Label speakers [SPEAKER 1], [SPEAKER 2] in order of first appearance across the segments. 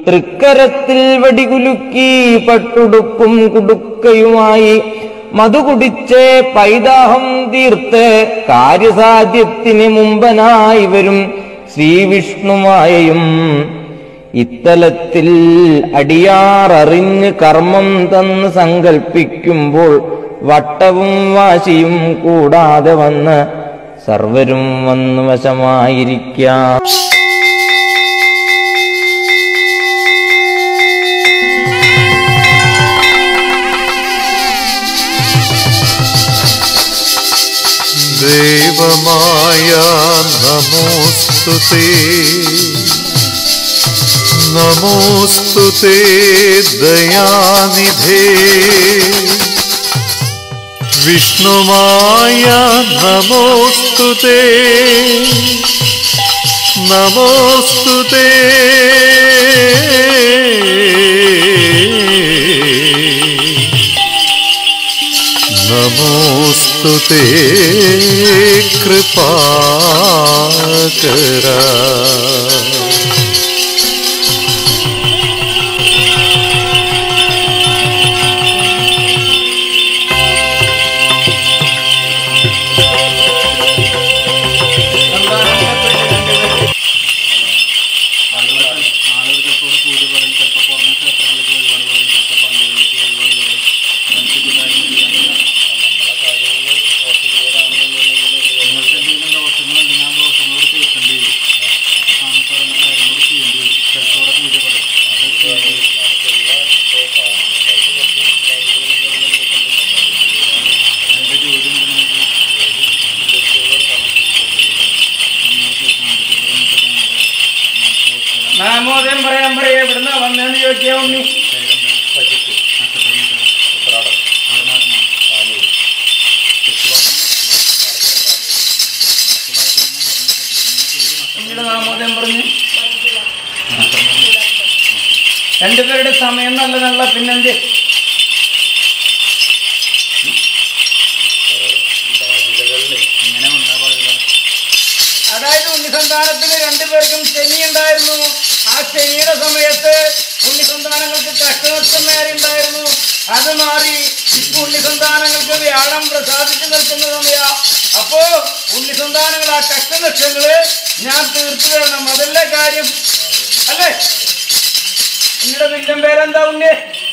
[SPEAKER 1] തൃക്കരത്തിൽ വടികുലുക്കി പട്ടുടുപ്പും കുടുക്കയുമായി മധു കുടിച്ച് പൈതാഹം തീർത്ത് കാര്യസാധ്യത്തിന് മുമ്പനായി വരും ശ്രീവിഷ്ണുമായയും ഇത്തലത്തിൽ അടിയാററിഞ്ഞ് കർമ്മം തന്ന് സങ്കൽപ്പിക്കുമ്പോൾ വട്ടവും വാശിയും കൂടാതെ വന്ന് സർവരും വന്നു വശമായിരിക്കാം
[SPEAKER 2] ദേവമായ നമോസ്തുതേ നമോസ്തുതേ ദയാനിധേ വിഷ്ണുമായ നമോസ്തുതേ നമോസ്തുതേ നമോസ്തു തേ കൃപാകര
[SPEAKER 3] നാമോദയം പറയാൻ പറയാ ഇവിടുന്ന് വന്നേന്ന് ചോദിക്കാ ഉണ്ണി ഉണ്ണിയുടെ നാമോദയം പറഞ്ഞു രണ്ടുപേരുടെ സമയം നല്ലതല്ല പിന്നെന്ത് അതായത് ഉണ്ണിസന്താനത്തിന് രണ്ടുപേർക്കും ശനി ഉണ്ടായിരുന്നു ആ ശനിയുടെ സമയത്ത് ഉണ്ണിസന്താനങ്ങൾക്ക് കഷ്ടനഷ്ടം നേരെ ഉണ്ടായിരുന്നു അത് മാറി ഇപ്പൊ ഉണ്ണിസന്താനങ്ങൾക്ക് വ്യാഴം പ്രസാദിച്ചു നിൽക്കുന്ന സമയ അപ്പോ ഉണ്ണിസന്താനങ്ങൾ ആ കഷ്ടനഷ്ടങ്ങള് ഞാൻ തീർത്തു തരണം അതല്ലേ കാര്യം അല്ലേ ഉണ്ണിയുടെ വില്ലം പേരെന്താ ഉണ്ണി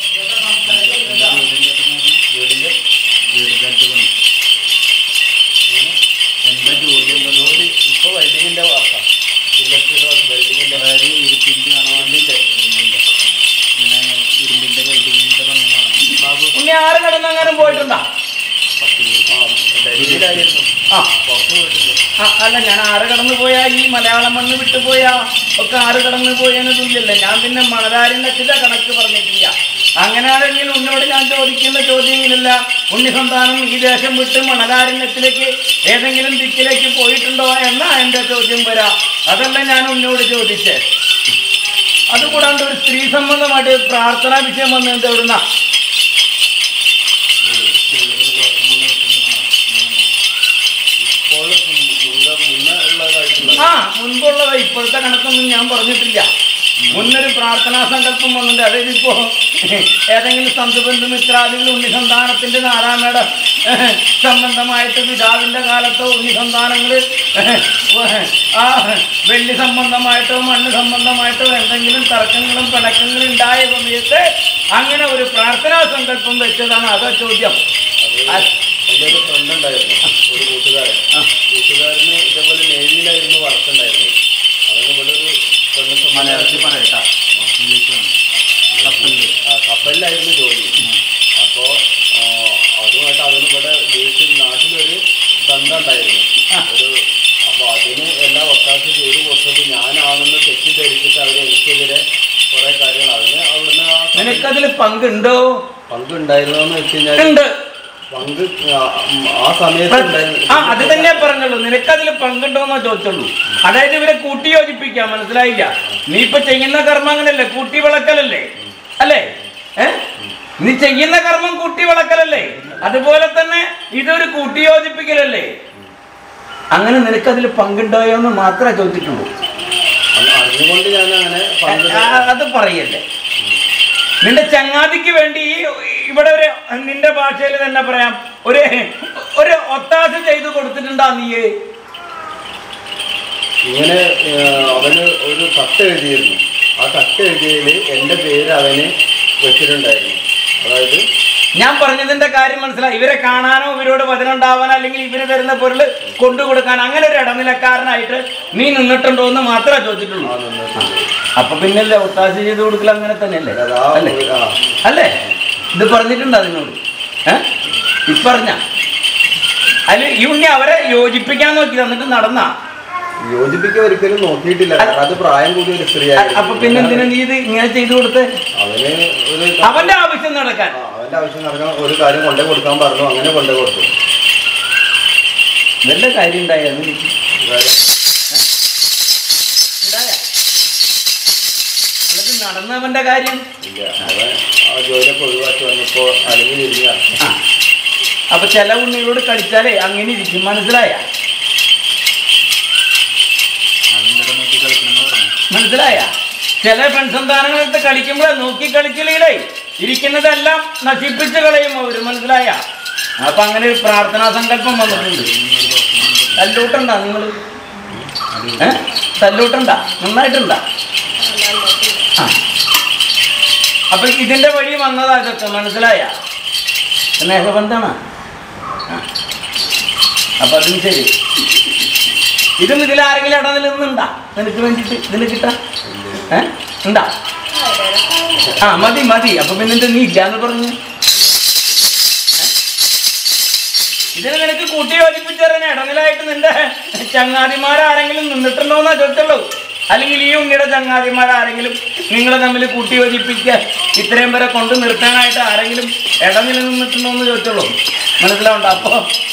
[SPEAKER 4] ഇപ്പൊ വെൽഡിങ്ങിന്റെ വർക്കാം ഇൻഡസ്ട്രിയൽ വെൽഡിങ്ങിന്റെ ഇരുപ്പിന്റെ ഇരുമ്പിന്റെ ഇങ്ങനെ ഇരുമ്പിന്റെ വെൽഡിങ്ങിന്റെ പണികളാണ് ബാബു
[SPEAKER 3] ഉണ്ണി ആറ് കടന്നെങ്ങാനും പോയിട്ടുണ്ടോ
[SPEAKER 4] ഡൽഹിയിലായിരുന്നു
[SPEAKER 3] ആ
[SPEAKER 4] പുറത്ത് പോയിട്ടില്ല
[SPEAKER 3] ആ, അല്ല ഞാൻ ആറ് കടന്നു പോയാ ഈ മലയാളം മണ്ണ് വിട്ടുപോയാ ഒക്കെ ആറ് കടന്നു പോയതിന് തുല്യല്ല ഞാൻ പിന്നെ മണരാരിന്റെ ചില കണക്ക് പറഞ്ഞിട്ടില്ല അങ്ങനെയാണെങ്കിൽ ഉന്നോട് ഞാൻ ചോദിക്കുന്ന ചോദ്യങ്ങളില്ല ഉണ്ണി സന്താനം ഈ ദേശം വിട്ട് മണലാരണ്യത്തിലേക്ക് ഏതെങ്കിലും ദിക്കിലേക്ക് പോയിട്ടുണ്ടോ എന്നാ എന്റെ ചോദ്യം വരാ അതല്ല ഞാൻ ഉന്നോട് ചോദിച്ചേ അതുകൂടാണ്ട് ഒരു സ്ത്രീ സംബന്ധമായിട്ട് പ്രാർത്ഥനാ വിഷയം വന്നത് എവിടുന്ന
[SPEAKER 4] ഇപ്പോൾ മുന്നേ ഉള്ളതായിട്ടുള്ള
[SPEAKER 3] ആ മുൻപുള്ളത് ഇപ്പോഴത്തെ കണക്കൊന്നും ഞാൻ പറഞ്ഞിട്ടില്ല മുന്നൊരു പ്രാർത്ഥനാ സങ്കല്പം വന്നിട്ട് അതായത് ഇപ്പോ ഏതെങ്കിലും സന്തുബന്ധു മിത്രാദികൾ ഉണ്ണിസന്താനത്തിന്റെ നാരായണയുടെ സംബന്ധമായിട്ട് പിതാവിന്റെ കാലത്തോ ഉണ്ണിസന്താനങ്ങള് ആ വെള്ളി സംബന്ധമായിട്ടോ മണ്ണ് സംബന്ധമായിട്ടോ എന്തെങ്കിലും തർക്കങ്ങളും പിണക്കങ്ങളും ഉണ്ടായ സമയത്ത് അങ്ങനെ ഒരു പ്രാർത്ഥനാ സങ്കല്പം വെച്ചതാണ് അതാ ചോദ്യം ആ,
[SPEAKER 4] എൻ്റെ ഒരു ഫ്രണ്ട് ഉണ്ടായിരുന്നു ഒരു കൂട്ടുകാരൻ കൂട്ടുകാരന് ഇതേപോലെ നേവിയിലായിരുന്നു വർക്ക് ഉണ്ടായിരുന്നത് അതാണ് ഇവിടെ ഒരു ഫ്രണ്ട് മലയാളത്തിൽ പറയട്ടാ കപ്പലിൽ ആ കപ്പലിലായിരുന്നു ജോലി അപ്പോൾ അതുമായിട്ട് അതിന് ഇവിടെ വീട്ടിൽ നാട്ടിലൊരു ബന്ധം ഉണ്ടായിരുന്നു ഒരു അപ്പോൾ അതിന് എല്ലാ ഒത്താശ ചെയ്ത് കൊടുത്തിട്ട് ഞാനാണെന്ന് തെറ്റിദ്ധരിച്ചിട്ട് അവർ എനിക്കെതിരെ കുറേ കാര്യങ്ങൾ അതിന് അവിടുന്ന് ആ
[SPEAKER 3] നിനക്കതിൽ പങ്കുണ്ടോ
[SPEAKER 4] പങ്കുണ്ടായിരുന്നോ എന്ന് വെച്ച് കഴിഞ്ഞാൽ
[SPEAKER 3] ഉണ്ട്
[SPEAKER 4] പങ്ക് ആ ആ സമയത്ത് ഉണ്ടായിരുന്നു
[SPEAKER 3] ആ അത് തന്നെ പറഞ്ഞുള്ളൂ നിനക്കതിൽ പങ്കുണ്ടോന്നോ ചോദിച്ചുള്ളൂ അതായത് ഇവരെ കൂട്ടി യോജിപ്പിക്കാം മനസ്സിലായില്ല നീ ഇപ്പൊ ചെയ്യുന്ന കർമ്മം അങ്ങനല്ലേ കൂട്ടി വിളക്കലല്ലേ അല്ലേ ഏ നീ ചെയ്യുന്ന കർമ്മം കൂട്ടി വിളക്കലല്ലേ അതുപോലെ തന്നെ ഇതൊരു കൂട്ടി യോജിപ്പിക്കലല്ലേ അങ്ങനെ നിനക്കതിൽ പങ്കുണ്ടായോ എന്ന് മാത്രമേ ചോദിച്ചിട്ടുള്ളൂ
[SPEAKER 4] അത് അറിഞ്ഞുകൊണ്ട് ഞാൻ അങ്ങനെ പറഞ്ഞത്
[SPEAKER 3] ആ, അത് പറയല്ലേ നിന്റെ ചങ്ങാതിക്ക് വേണ്ടി ഈ ഇവിടെ ഒരു നിന്റെ ഭാഷയിൽ തന്നെ പറയാം ഒരു ഒരു ഒത്താശ ചെയ്തു കൊടുത്തിട്ടുണ്ടാ നീ
[SPEAKER 4] ഇങ്ങനെ ഏഹ്, അവന് ഒരു കത്ത് എഴുതിയിരുന്നു ആ കത്ത് എഴുതിയതിൽ എൻ്റെ പേര് അവന് വെച്ചിട്ടുണ്ടായിരുന്നു അതായത്
[SPEAKER 3] ഞാൻ പറഞ്ഞതിന്റെ കാര്യം മനസ്സിലായി ഇവരെ കാണാനോ ഇവരോട് വചനം ഉണ്ടാവാനോ അല്ലെങ്കിൽ ഇവര് തരുന്ന പൊരുള് കൊണ്ടുകൊടുക്കാൻ അങ്ങനെ ഒരു ഇടനിലക്കാരനായിട്ട് നീ നിന്നിട്ടുണ്ടോ എന്ന് മാത്രമേ ചോദിച്ചിട്ടുള്ളൂ
[SPEAKER 4] ആ നിന്നിട്ടുണ്ട്
[SPEAKER 3] അപ്പൊ പിന്നല്ലേ ഒത്താശ ചെയ്ത് കൊടുക്കൽ അങ്ങനെ തന്നെയല്ലേ
[SPEAKER 4] അതാ
[SPEAKER 3] അല്ലേ
[SPEAKER 4] ഒരു- ആ
[SPEAKER 3] അല്ലേ ഇത് പറഞ്ഞിട്ടുണ്ട് അതിനോട് ഏ ഇപ്പറഞ്ഞ അതിൽ ഈ ഉണ്ണി അവരെ യോജിപ്പിക്കാൻ നോക്കി തന്നിട്ട് നടന്ന
[SPEAKER 4] യോജിപ്പിക്കാൻ ഒരിക്കലും നോക്കിയിട്ടില്ല കാരണം അത് പ്രായം കൂടിയ ഒരു സ്ത്രീ
[SPEAKER 3] അപ്പൊ പിന്നെ എന്തിനാ നീ ഇത് ഇങ്ങനെ ചെയ്തു കൊടുത്ത്
[SPEAKER 4] അവന് ഒരു
[SPEAKER 3] അവന്റെ ആവശ്യം നടക്കാൻ
[SPEAKER 4] ആ, അവന്റെ ആവശ്യം നടക്കാൻ ഒരു കാര്യം കൊണ്ടേ കൊടുക്കാൻ പറഞ്ഞു അങ്ങനെ കൊണ്ടേ കൊടുത്തു
[SPEAKER 3] വല്ല കാര്യം ഉണ്ടായിരുന്നു എനിക്ക്
[SPEAKER 4] അതായത്
[SPEAKER 3] ഉണ്ടായ എന്നിട്ട് നടന്നവന്റെ കാര്യം
[SPEAKER 4] ഇല്ല അവൻ ആ ജോലിയൊക്കെ ഒഴിവാക്കി വന്നപ്പോ അല്ലെങ്കിൽ തിരിഞ്ഞ
[SPEAKER 3] ആ അപ്പൊ ചില ഉണ്ണികളോട് കളിച്ചാലേ അങ്ങനെ ഇരിക്കും മനസ്സിലായ മനസ്സിലായ ചില പെൺസന്താനങ്ങളടുത്ത് കളിക്കുമ്പോൾ നോക്കി കളിച്ചില്ലേ ഇരിക്കുന്നതെല്ലാം നശിപ്പിച്ച് കളയും അവര് മനസ്സിലായ അപ്പൊ അങ്ങനെ ഒരു പ്രാർത്ഥനാ സങ്കല്പം വന്നിട്ടുണ്ട് തല്ലൂട്ടുണ്ടാ നിങ്ങൾ ഏ തല്ലൂട്ടുണ്ടാ നന്നായിട്ടുണ്ടാ ആ അപ്പൊ ഇതിന്റെ വഴി വന്നതാ ഇതൊക്കെ മനസ്സിലായ സ്നേഹബന്ധാണ് അപ്പൊ അതും ശരി ഇതും ഇതിലാരെങ്കിലും ഇടനിൽ നിന്നുണ്ടാ നിനക്ക് വേണ്ടിട്ട് ഇതിന് കിട്ടാ ഏ ഉണ്ടാ ആ മതി മതി അപ്പൊ പിന്നെ എന്ത് നീ ഇല്ലാന്ന് പറഞ്ഞു ഏ? ഇതിന് നിനക്ക് കൂട്ടി യോജിപ്പിച്ചറിയാൻ ഇടനിലായിട്ട് നിന്റെ ചങ്ങാതിമാരാരെങ്കിലും നിന്നിട്ടുണ്ടോന്നാ ചോദിച്ചുള്ളൂ അല്ലെങ്കിൽ ഈ ഉണ്ണിയുടെ ചങ്ങാതിമാരാരെങ്കിലും നിങ്ങളെ തമ്മിൽ കൂട്ടി യോജിപ്പിച്ച് ഇത്രയും വരെ കൊണ്ട് നിർത്താനായിട്ട് ആരെങ്കിലും ഇടനില നിന്നിട്ടുണ്ടോ എന്ന് ചോദിച്ചുള്ളൂ മനസ്സിലാവണ്ട അപ്പൊ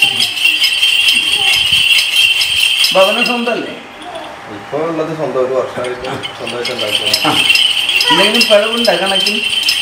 [SPEAKER 3] ഭവന സ്വന്തമല്ലേ
[SPEAKER 4] ഇപ്പൊ ഉള്ളത് സ്വന്തം ഒരു വർഷമായിട്ട് സ്വന്തമായിട്ട് ഉണ്ടാക്കിയത്
[SPEAKER 3] ആ എന്തെങ്കിലും പിഴവുണ്ടോ കണക്കിന്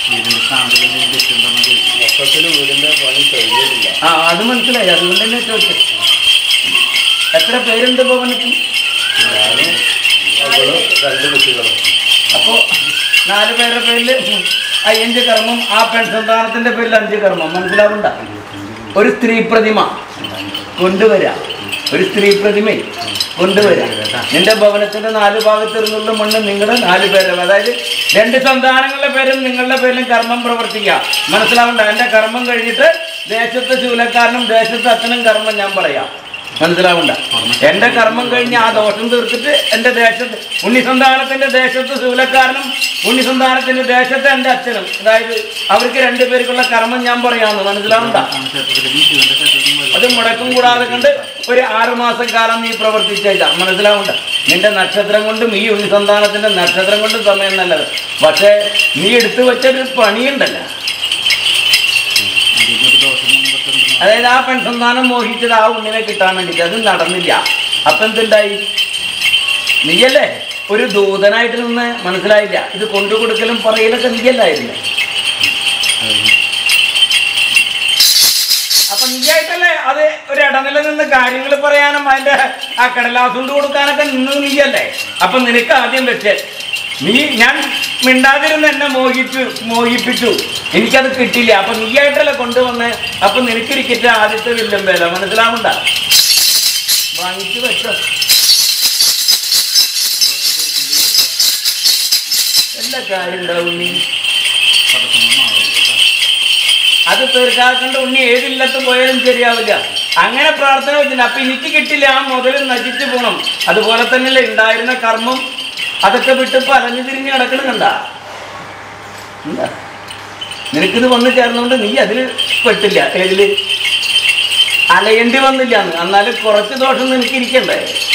[SPEAKER 4] മൊത്തത്തിൽ വീടിന്റെ പണി കഴിഞ്ഞിട്ടില്ല
[SPEAKER 3] ആ അത് മനസ്സിലായി അതുകൊണ്ട് തന്നെ ചോദിച്ചത് എത്ര പേരുണ്ട് ഭവനത്തിൽ
[SPEAKER 4] ഞാനും അവളും രണ്ട് കുട്ടികളും
[SPEAKER 3] അപ്പോ നാല് പേരുടെ പേരിൽ അയ്യഞ്ച് കർമ്മം ആ പെൺസന്താനത്തിന്റെ പേരിൽ അഞ്ച് കർമ്മം മനസ്സിലാവണ്ട ഒരു സ്ത്രീ പ്രതിമ കൊണ്ടുവരാ ഒരു സ്ത്രീ പ്രതിമ കൊണ്ടുവരാ നിന്റെ ഭവനത്തിന്റെ നാല് ഭാഗത്തിരുന്നുള്ള മണ്ണ് നിങ്ങളുടെ നാല് പേരും അതായത് രണ്ട് സന്താനങ്ങളുടെ പേരും നിങ്ങളുടെ പേരിലും കർമ്മം പ്രവർത്തിക്കുക മനസ്സിലാവണ്ട എന്റെ കർമ്മം കഴിഞ്ഞിട്ട് ദേശത്തെ ശൂലക്കാരനും ദേശത്തെ അച്ഛനും കർമ്മം ഞാൻ പറയാം മനസ്സിലാവണ്ട എന്റെ കർമ്മം കഴിഞ്ഞ് ആ ദോഷം തീർത്തിട്ട് എന്റെ ദേശത്ത് ഉണ്ണിസന്താനത്തിന്റെ ദേശത്ത് ശൂലക്കാരനും ഉണ്ണിസന്താനത്തിന്റെ ദേശത്ത് എന്റെ അച്ഛനും അതായത് അവർക്ക് രണ്ടുപേർക്കുള്ള കർമ്മം ഞാൻ പറയാമെന്ന് മനസ്സിലാവണ്ട അത് മുടക്കം കൂടാതെ കണ്ട് ഒരു ആറു മാസക്കാലം നീ പ്രവർത്തിച്ചേക്ക മനസ്സിലാവണ്ട നിന്റെ നക്ഷത്രം കൊണ്ടും ഈ ഉണ്ണിസന്താനത്തിന്റെ നക്ഷത്രം കൊണ്ടും സമയം നല്ലത് പക്ഷേ നീ എടുത്തു വെച്ചൊരു പണിയുണ്ടല്ലോ അതായത് ആ പെൺസന്താനം മോഹിച്ചത് ആ ഉണ്ണിനെ കിട്ടാൻ വേണ്ടിയിട്ട് അത് നടന്നില്ല അപ്പൊ എന്തുണ്ടായി നീയല്ലേ ഒരു ദൂതനായിട്ട് നിന്ന് മനസ്സിലായില്ല ഇത് കൊണ്ടുകൊടുക്കലും പറയലൊക്കെ നീയല്ലായിരുന്നു അപ്പൊ നീയായിട്ടല്ലേ അത് ഒരു ഇടനില നിന്ന് കാര്യങ്ങൾ പറയാനും അതിന്റെ ആ കടലാസ് കൊണ്ട് കൊടുക്കാനൊക്കെ നിന്ന് നീയല്ലേ അപ്പൊ നിനക്ക് ആദ്യം വെച്ച് നീ ഞാൻ മിണ്ടാതിരുന്ന് എന്നെ മോഹിച്ചു മോഹിപ്പിച്ചു എനിക്കത് കിട്ടില്ല അപ്പൊ നീയായിട്ടല്ലേ കൊണ്ടുവന്ന് അപ്പൊ നിനക്കിരിക്കറ്റ ആദ്യത്തെ വില്ലം വേല മനസ്സിലാവണ്ട വാങ്ങിച്ചു വെച്ചോ എല്ലാ കാര്യം ഉണ്ടാവും നീ അത് തീർക്കാക്കേണ്ട ഉണ്ണി ഏതില്ലത്തും പോയാലും ശരിയാവില്ല അങ്ങനെ പ്രാർത്ഥന വെച്ചിട്ടുണ്ട് അപ്പൊ എനിക്ക് കിട്ടില്ല ആ മുതൽ നശിച്ചു പോകണം അതുപോലെ തന്നെയല്ലേ ഉണ്ടായിരുന്ന കർമ്മം അതൊക്കെ വിട്ടിപ്പോ അലഞ്ഞു തിരിഞ്ഞ് കിടക്കണുണ്ട എന്താ നിനക്കിത് വന്ന് ചേർന്നുകൊണ്ട് നീ അതിൽ പെട്ടില്ല ഏതില് അലയേണ്ടി വന്നില്ല എന്ന് എന്നാലും കുറച്ച് ദോഷം നിനക്ക് ഇരിക്കണ്ടേ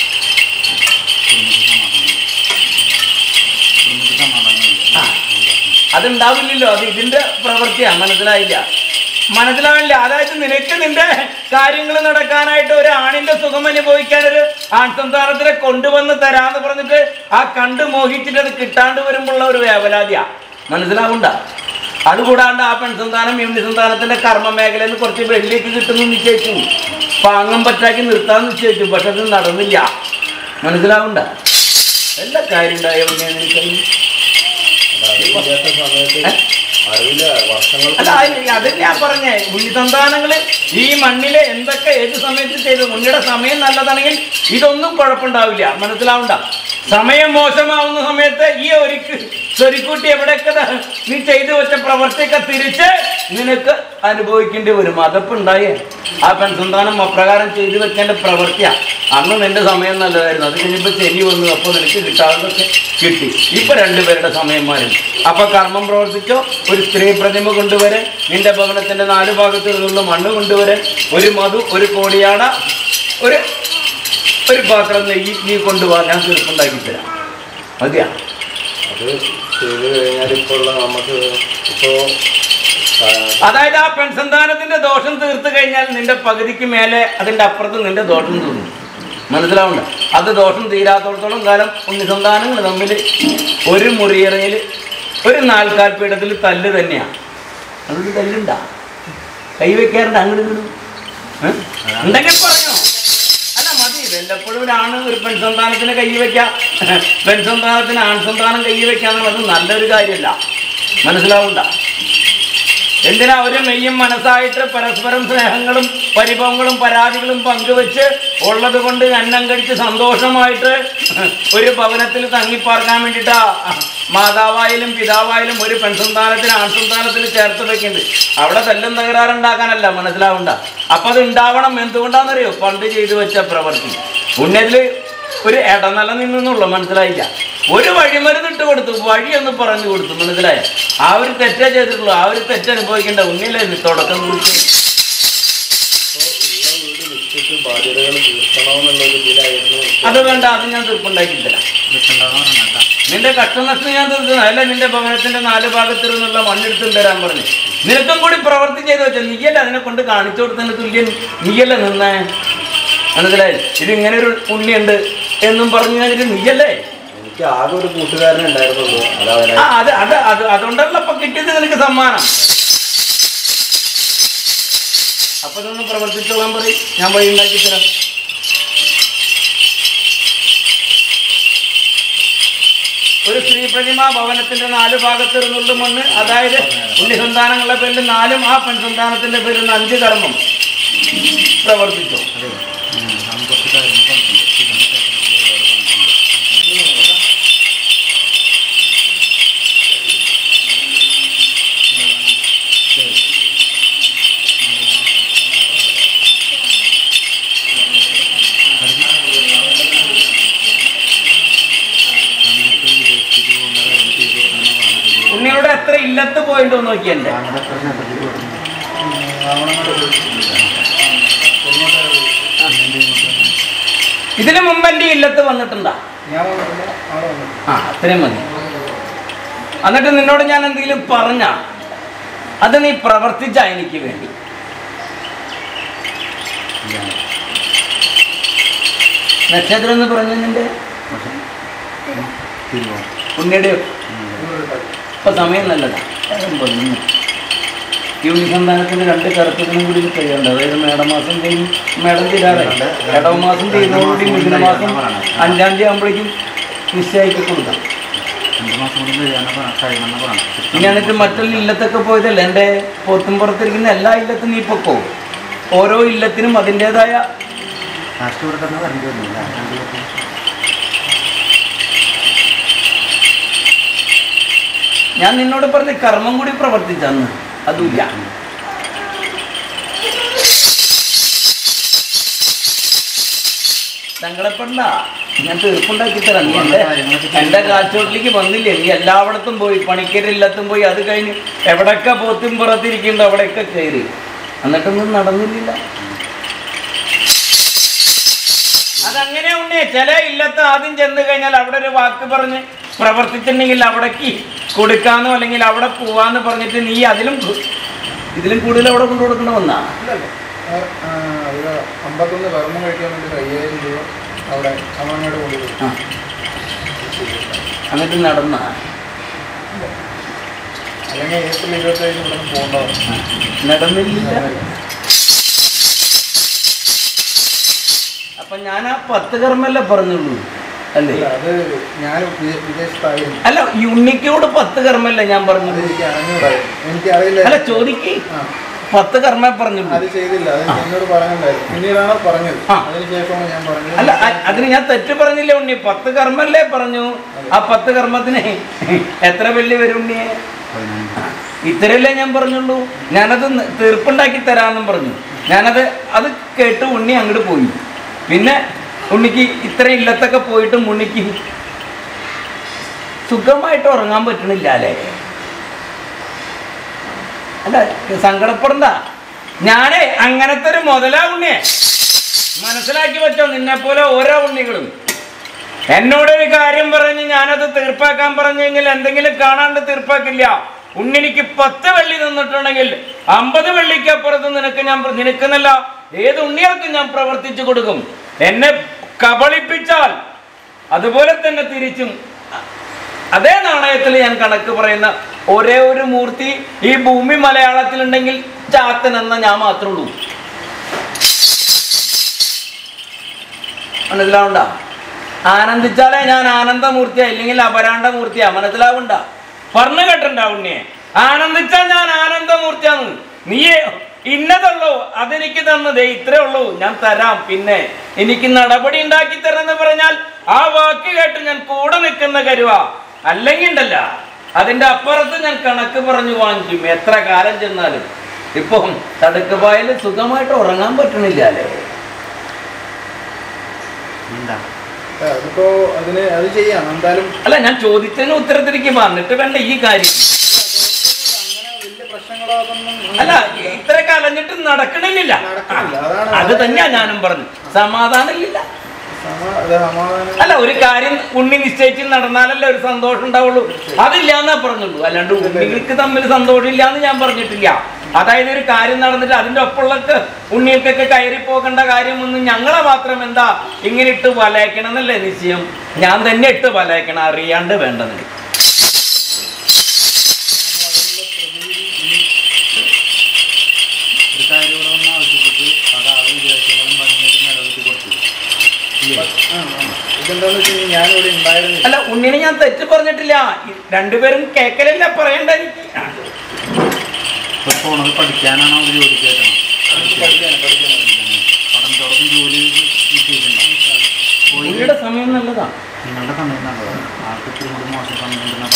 [SPEAKER 3] ആ. അതുണ്ടാവില്ലല്ലോ അത് ഇതിന്റെ പ്രവൃത്തിയാ മനസ്സിലായില്ല മനസ്സിലാവില്ല അതായത് നിനക്ക് നിന്റെ കാര്യങ്ങൾ നടക്കാനായിട്ട് ഒരു ആണിന്റെ സുഖം അനുഭവിക്കാൻ ഒരു ആൺ സംസ്ഥാനത്തിനെ കൊണ്ടുവന്ന് തരാന്ന് പറഞ്ഞിട്ട് ആ കണ്ട് മോഹിച്ചിട്ട് അത് കിട്ടാണ്ട് വരുമ്പോഴുള്ള ഒരു വേവലാതിയാ മനസ്സിലാവണ്ട അതുകൂടാണ്ട് ആ പെൺസന്താനം യുണി സന്താനത്തിന്റെ കർമ്മ മേഖലയിൽ നിന്ന് കുറച്ച് വെള്ളിയൊക്കെ കിട്ടുന്നു നിശ്ചയിച്ചു പാങ്ങം പറ്റാക്കി നിർത്താൻ നിശ്ചയിച്ചു പക്ഷെ അത് നടന്നില്ല മനസ്സിലാവണ്ട എല്ലാ കാര്യം ഉണ്ടായോ പിന്നെ നിനക്കറിയും
[SPEAKER 4] അറിവില്ലാത്ത സമയത്ത് അറിവില്ല വർഷങ്ങൾക്ക്
[SPEAKER 3] അല്ല അത് അത് ഞാൻ പറഞ്ഞേ ഉണ്ണി സന്താനങ്ങള് ഈ മണ്ണില് എന്തൊക്കെ ഏത് സമയത്ത് ചെയ്തു ഉണ്ണിയുടെ സമയം നല്ലതാണെങ്കിൽ ഇതൊന്നും കുഴപ്പമുണ്ടാവില്ല മനസ്സിലാവണ്ട സമയം മോശമാവുന്ന സമയത്ത് ഈ ഒരുക്ക് സ്വരിക്കൂട്ടി എവിടെയൊക്കെ ദാ നീ ചെയ്തു വെച്ച പ്രവർത്തിയൊക്കെ തിരിച്ച് നിനക്ക് അനുഭവിക്കേണ്ടി വരും അതപ്പം ഉണ്ടായേ ആ പെൺസന്താനം അപ്രകാരം ചെയ്തു വെക്കേണ്ട പ്രവൃത്തിയാ അന്ന് നിന്റെ സമയം നല്ലതായിരുന്നു അത് കഴിഞ്ഞപ്പോൾ ശനി വന്നു അപ്പോൾ നിനക്ക് കിട്ടാവുന്നതൊക്കെ കിട്ടി ഇപ്പൊ രണ്ടുപേരുടെ സമയം മാറി അപ്പൊ കർമ്മം പ്രവർത്തിച്ചോ ഒരു സ്ത്രീ പ്രതിമ കൊണ്ടുവരെ നിന്റെ ഭവനത്തിന്റെ നാല് ഭാഗത്തു നിന്നുള്ള മണ്ണ് കൊണ്ടുവരെ ഒരു മധു ഒരു കോടിയാട ഒരു ഒരു പാത്രം നെയ്യ് നീ കൊണ്ടുപോകാൻ ഞാൻ തീർപ്പുണ്ടാക്കി തരാം മതിയാ
[SPEAKER 4] അത് ചെയ്ത് കഴിഞ്ഞാൽ ഇപ്പോൾ ഉള്ള നമുക്ക് ഇപ്പോ ആ,
[SPEAKER 3] അതായത് ആ പെൺസന്താനത്തിന്റെ ദോഷം തീർത്തു കഴിഞ്ഞാൽ നിന്റെ പകുതിക്ക് മേലെ അതിന്റെ അപ്പുറത്ത് നിന്റെ ദോഷം തീർന്നു മനസ്സിലാവണ്ട അത് ദോഷം തീരാത്തോടത്തോളം കാലം ഉണ്ണിസന്താനങ്ങൾ തമ്മിൽ ഒരു മുറിയറയിൽ ഒരു നാൽക്കാൽ പീഠത്തിൽ തല്ല് തന്നെയാണ് അതുകൊണ്ട് തല്ലുണ്ട കൈവയ്ക്കാറുണ്ട് അങ്ങോട്ട് ഇങ്ങോട്ടും ഏ? ഉണ്ടെങ്കിൽ പറഞ്ഞോ അല്ല മതി വല്ലപ്പോഴും ഒരാണ് ഒരു പെൺസന്താനത്തിന് കൈ വെക്കാം പെൺസന്താനത്തിന് ആൺസന്താനം കൈ വെക്കാന്നുള്ളത് നല്ലൊരു കാര്യമല്ല മനസ്സിലാവണ്ട എന്തിനാ ഒരു മെയ്യും മനസ്സായിട്ട് പരസ്പരം സ്നേഹങ്ങളും പരിഭവങ്ങളും പരാതികളും പങ്കുവെച്ച് ഉള്ളത് കൊണ്ട് അന്നം കഴിച്ച് സന്തോഷമായിട്ട് ഒരു ഭവനത്തിൽ തങ്ങിപ്പാർക്കാൻ വേണ്ടിയിട്ടാ മാതാവായാലും പിതാവായാലും ഒരു പെൺസന്താനത്തിന് ആൺസന്താനത്തിന് ചേർത്ത് വെക്കുന്നുണ്ട് അവിടെ തല്ലും തകരാറുണ്ടാക്കാനല്ല മനസ്സിലാവണ്ട അപ്പൊ അത് ഉണ്ടാവണം എന്തുകൊണ്ടാണെന്നറിയോ പണ്ട് ചെയ്തു വെച്ച പ്രവൃത്തി ഉന്നതില് ഒരു ഇടനില നിന്നുള്ളൂ മനസ്സിലായില്ല ഒരു വഴിമരുന്ന് ഇട്ട് കൊടുത്തു വഴിയൊന്ന് പറഞ്ഞു കൊടുത്തു മനസ്സിലായ ആ ഒരു തെറ്റേ ചെയ്തിട്ടുള്ളൂ ആ ഒരു തെറ്റ് അനുഭവിക്കേണ്ട ഉന്നില്ലേ ഇത് തുടക്കം കുറിച്ച്
[SPEAKER 4] ഇപ്പോ ഉള്ള വീട് വിറ്റിട്ട് ബാധ്യതകൾ തീർക്കണമെന്നുള്ള ഒരു ഇതിലായിരുന്നു
[SPEAKER 3] അത് വേണ്ട അത് ഞാൻ തീർപ്പുണ്ടാക്കി തരാം നിന്റെ കഷ്ടനഷ്ടം ഞാൻ തീർക്കുന്നു അല്ല നിന്റെ ഭവനത്തിന്റെ നാല് ഭാഗത്തിരുന്നുള്ള മണ്ണെടുത്തും തരാൻ പറഞ്ഞു നിനക്കും കൂടി പ്രവൃത്തി ചെയ്ത് വെച്ച നീയല്ല അതിനെ കൊണ്ട് കാണിച്ചു കൊടുത്തതിന് തുല്യൻ നീയല്ലേ നിന്നേ മനസ്സിലായി ഇതിങ്ങനെ ഒരു ഉണ്ണിയുണ്ട് എന്നും പറഞ്ഞു കഴിഞ്ഞിട്ട് നീയല്ലേ
[SPEAKER 4] എനിക്ക് ആകെ ഒരു കൂട്ടുകാരനെ ഉണ്ടായിരുന്നുള്ളൂ അത് അവനെ
[SPEAKER 3] ആ അത് അത് അത് അതുകൊണ്ടല്ല ഇപ്പൊ കിട്ടിയത് നിനക്ക് സമ്മാനം അപ്പൊ ഇതൊന്ന് പ്രവർത്തിച്ചോളാൻ പറയും ഞാൻ വഴി ഉണ്ടാക്കി തരാം ഒരു സ്ത്രീ പ്രതിമ ഭവനത്തിന്റെ നാല് ഭാഗത്ത് നിന്നുള്ള മണ്ണ് അതായത് ഉണ്ണിസന്താനങ്ങളുടെ പേരിൽ നാലും ആ പെൺസന്താനത്തിന്റെ പേരിൽ നിന്ന് അഞ്ച് കർമ്മം പ്രവർത്തിച്ചു ഉണ്ണിയുടെ എത്ര ഇല്ലത്ത് പോയിട്ടോ നോക്കിയല്ലേ ഇതിനു മുമ്പ് എന്റെ ഇല്ലത്ത് വന്നിട്ടുണ്ടാ ആ അത്രയും മതി എന്നിട്ട് നിന്നോട് ഞാൻ എന്തെങ്കിലും പറഞ്ഞ അത് നീ പ്രവർത്തിച്ച എനിക്ക് വേണ്ടി നക്ഷത്രം എന്ന് പറഞ്ഞ നിന്റെ ഉണ്ണിയുടെ ഇപ്പൊ സമയം നല്ലതാ യൂണിസന്താനത്തിന് രണ്ട് കറുപ്പത്തിനും കൂടി കഴിയുണ്ട് അതായത് മേടമാസം കഴിഞ്ഞ് മേടം തീരാറായി ഇടവമാസം തീരുന്നതോടുകൂടി മിഥുനമാസം അഞ്ചാം തീയതി ആകുമ്പോഴേക്കും നിശ്ചയിക്ക് കൊടുക്കാം ഇനി എന്നിട്ട് മറ്റുള്ള ഇല്ലത്തൊക്കെ പോയതല്ല എൻ്റെ പോത്തും പുറത്തിരിക്കുന്ന എല്ലാ ഇല്ലത്തും നീ പൊക്കോ ഓരോ ഇല്ലത്തിനും അതിൻ്റെതായ ഞാൻ നിന്നോട് പറഞ്ഞ കർമ്മം കൂടി പ്രവർത്തിച്ചന്ന് അതുമില്ല സങ്കടപ്പെടണ്ട ഞാൻ തീർപ്പുണ്ടാക്കി തരാം നീ എൻ്റെ എൻ്റെ കാച്ചോട്ടിലേക്ക് വന്നില്ലേ നീ എല്ലായിടത്തും പോയി പണിക്കരില്ലത്തും പോയി അത് കഴിഞ്ഞ് എവിടെയൊക്കെ പോത്തും പുറത്തിരിക്കുന്നുണ്ടോ അവിടെയൊക്കെ കയറി എന്നിട്ടൊന്നും നടന്നില്ല അതങ്ങനെ ഉണ്ടേ ചില ഇല്ലത്ത് ആദ്യം ചെന്ന് കഴിഞ്ഞാൽ അവിടെ ഒരു വാക്ക് പറഞ്ഞ് പ്രവർത്തിച്ചിട്ടുണ്ടെങ്കിൽ അവിടേക്ക് കൊടുക്കാന്നോ അല്ലെങ്കിൽ അവിടെ പോവാന്ന് പറഞ്ഞിട്ട് നീ അതിലും കു- ഇതിലും കൂടുതൽ അവിടെ കൊണ്ടു കൊടുക്കണമെന്നാ
[SPEAKER 5] ഒരു അമ്പത്തൊന്ന് കർമ്മം കഴിക്കാൻ വേണ്ടി ഒരു അയ്യായിരം രൂപ അവിടെ അമ്മമ്മയുടെ കൊണ്ടുപോയി
[SPEAKER 3] ആ. എന്നിട്ട് നടന്ന
[SPEAKER 5] അല്ലെങ്കിൽ ഏപ്രിൽ ഇരുപത്തേഴിന് ഇവിടെ നിന്ന് പോകേണ്ടതാണ്
[SPEAKER 3] നടന്നില്ല അപ്പൊ ഞാൻ ആ പത്ത് കർമ്മല്ലേ പറഞ്ഞുള്ളൂ അല്ലേ
[SPEAKER 5] അല്ല, അത് ഞാൻ വിദേ- വിദേശത്തായിരുന്നു
[SPEAKER 3] അല്ല ഈ ഉണ്ണിക്കോട് പത്ത് കർമ്മല്ലേ ഞാൻ
[SPEAKER 5] അത്
[SPEAKER 3] പറഞ്ഞത്
[SPEAKER 5] എനിക്ക് അറിഞ്ഞൂടായിരുന്നു എനിക്ക് അറിയില്ല
[SPEAKER 3] അല്ല ചോദിക്ക്
[SPEAKER 5] ആ
[SPEAKER 3] പത്ത് കർമ്മ പറഞ്ഞുള്ളൂ
[SPEAKER 5] അത് ചെയ്തില്ല അത് എന്നോട് പറഞ്ഞിട്ടുണ്ടായിരുന്നു പിന്നീടാണ് പറഞ്ഞത്
[SPEAKER 3] ആ.
[SPEAKER 5] അതിനുശേഷമാണ് ഞാൻ പറഞ്ഞത്
[SPEAKER 3] അല്ല അ- അതിന് ഞാൻ തെറ്റ് പറഞ്ഞില്ല ഉണ്ണി പത്ത് കർമ്മല്ലേ പറഞ്ഞു ആ പത്ത് കർമ്മത്തിന് എത്ര വെള്ളി വരും ഉണ്ണിയെ ഇത്രയല്ലേ ഞാൻ പറഞ്ഞുള്ളൂ ഞാനത് ന- തീർപ്പുണ്ടാക്കി തരാമെന്നും പറഞ്ഞു ഞാനത് അത് കേട്ട് ഉണ്ണി അങ്ങോട്ട് പോയി പിന്നെ ഉണ്ണിക്ക് ഇത്ര ഇല്ലത്തൊക്കെ പോയിട്ടും ഉണ്ണിക്ക് സുഖമായിട്ട് ഉറങ്ങാൻ പറ്റണില്ല അല്ലേ അല്ല സങ്കടപ്പെടണ്ട ഞാനേ അങ്ങനത്തെ ഒരു മുതലാ ഉണ്ണിയെ മനസ്സിലാക്കി വെച്ചോ നിന്നെ പോലെ ഓരോ ഉണ്ണികളും എന്നോടൊരു കാര്യം പറഞ്ഞ് ഞാനത് തീർപ്പാക്കാൻ പറഞ്ഞു കഴിഞ്ഞാൽ എന്തെങ്കിലും കാണാണ്ട് തീർപ്പാക്കില്ല ഉണ്ണിനിക്ക് പത്ത് വെള്ളി നിന്നിട്ടുണ്ടെങ്കിൽ അമ്പത് വെള്ളിക്കപ്പുറത്ത് നിനക്ക് ഞാൻ പ്ര- നിനക്കെന്നല്ല ഏത് ഉണ്ണികൾക്കും ഞാൻ പ്രവർത്തിച്ചു കൊടുക്കും എന്നെ കബളിപ്പിച്ചാൽ അതുപോലെ തന്നെ തിരിച്ചും അതേ നാണയത്തിൽ ഞാൻ കണക്ക് പറയുന്ന ഒരേ ഒരു മൂർത്തി ഈ ഭൂമി മലയാളത്തിലുണ്ടെങ്കിൽ ചാത്തൻ എന്ന ഞാൻ മാത്രമേ ഉള്ളൂ മനസ്സിലാവണ്ട ആനന്ദിച്ചാലേ ഞാൻ ആനന്ദമൂർത്തിയാ ഇല്ലെങ്കിൽ അപരാണ്ട മൂർത്തിയാ മനസ്സിലാവണ്ട പറഞ്ഞു കേട്ടിട്ടുണ്ടാ ഉണ്ണിയെ ആനന്ദിച്ചാൽ ഞാൻ ആനന്ദമൂർത്തിയാന്ന് നീ ഇന്നതുള്ളൂ അതെനിക്ക് തന്നതേ ഇത്രേ ഉള്ളൂ ഞാൻ തരാം പിന്നെ എനിക്ക് നടപടി ഉണ്ടാക്കി തരാന്ന് പറഞ്ഞാൽ ആ വാക്ക് കേട്ട് ഞാൻ കൂടെ നിൽക്കുന്ന കരുവ അല്ലെങ്കിൽ ഉണ്ടല്ല അതിന്റെ അപ്പുറത്ത് ഞാൻ കണക്ക് പറഞ്ഞു വാങ്ങിക്കും എത്ര കാലം ചെന്നാലും ഇപ്പം തടുക്കുപായൽ സുഖമായിട്ട് ഉറങ്ങാൻ പറ്റണില്ല അല്ലേ
[SPEAKER 5] ആ, അതിപ്പോ അതിന് അത് ചെയ്യാം എന്തായാലും
[SPEAKER 3] അല്ല ഞാൻ ചോദിച്ചതിന് ഉത്തരത്തിലേക്ക് വന്നിട്ട് വേണ്ട ഈ കാര്യം
[SPEAKER 5] അങ്ങനെ വലിയ പ്രശ്നങ്ങളോ അതൊന്നും
[SPEAKER 3] അല്ല ഇത്ര കലഞ്ഞിട്ട് നടക്കണില്ല
[SPEAKER 5] നടക്കണില്ല. അതാണ്
[SPEAKER 3] അത് തന്നെയാ ഞാനും പറഞ്ഞു സമാധാനമില്ല
[SPEAKER 5] സമ- അത് സമാധാനം
[SPEAKER 3] അല്ല ഒരു കാര്യം ഉണ്ണി നിശ്ചയിച്ച് നടന്നാലല്ലേ ഒരു സന്തോഷം ഉണ്ടാവുള്ളൂ അതില്ല എന്നാ പറഞ്ഞുള്ളൂ അല്ലാണ്ട് ഉണ്ണികൾക്ക് തമ്മിൽ സന്തോഷം ഇല്ല എന്ന് ഞാൻ പറഞ്ഞിട്ടില്ല അതായത് ഒരു കാര്യം നടന്നിട്ട് അതിന്റെ ഒപ്പമുള്ളക്ക് ഉണ്ണികൾക്കൊക്കെ കയറി പോകേണ്ട കാര്യമൊന്നും ഞങ്ങളെ മാത്രം എന്താ ഇങ്ങനെ ഇട്ട് വലയക്കണം എന്നല്ലേ നിശ്ചയം ഞാൻ തന്നെ ഇട്ട് വലയക്കണം അറിയാണ്ട് വേണ്ടത്
[SPEAKER 6] ഒരു കാര്യം ഇവിടെ വന്ന് ആവശ്യപ്പെട്ട് അത് ആളെ വിചാരിച്ചാലും പറഞ്ഞിട്ട് നിറവേറ്റി കൊടുത്തു
[SPEAKER 5] ആ, ആ. ഇതെന്താന്ന് വെച്ച് കഴിഞ്ഞാൽ ഞാനിവിടെ ഉണ്ടായിരുന്നില്ല
[SPEAKER 3] അല്ല ഉണ്ണിനെ ഞാൻ തെറ്റ് പറഞ്ഞിട്ടില്ല ഈ രണ്ടുപേരും കേക്കലല്ല പറയണ്ട എനിക്ക്
[SPEAKER 6] ഇപ്പൊ പോണത് പഠിക്കാനാണോ അവർ ജോലിക്കായിട്ടാണോ
[SPEAKER 5] പഠിക്കാനാ, പഠിക്കാനാ.
[SPEAKER 6] പഠനത്തോടൊപ്പം ജോലി നിശ്ചയിക്കണ്ട പോയി
[SPEAKER 3] ഉണ്ണിയുടെ സമയം നല്ലതാ
[SPEAKER 6] നിങ്ങളുടെ സമയം നല്ലതാണ് ആൾക്ക് ഇത്തിരി കൂടി മോശം സമയം ഉണ്ടെന്നാ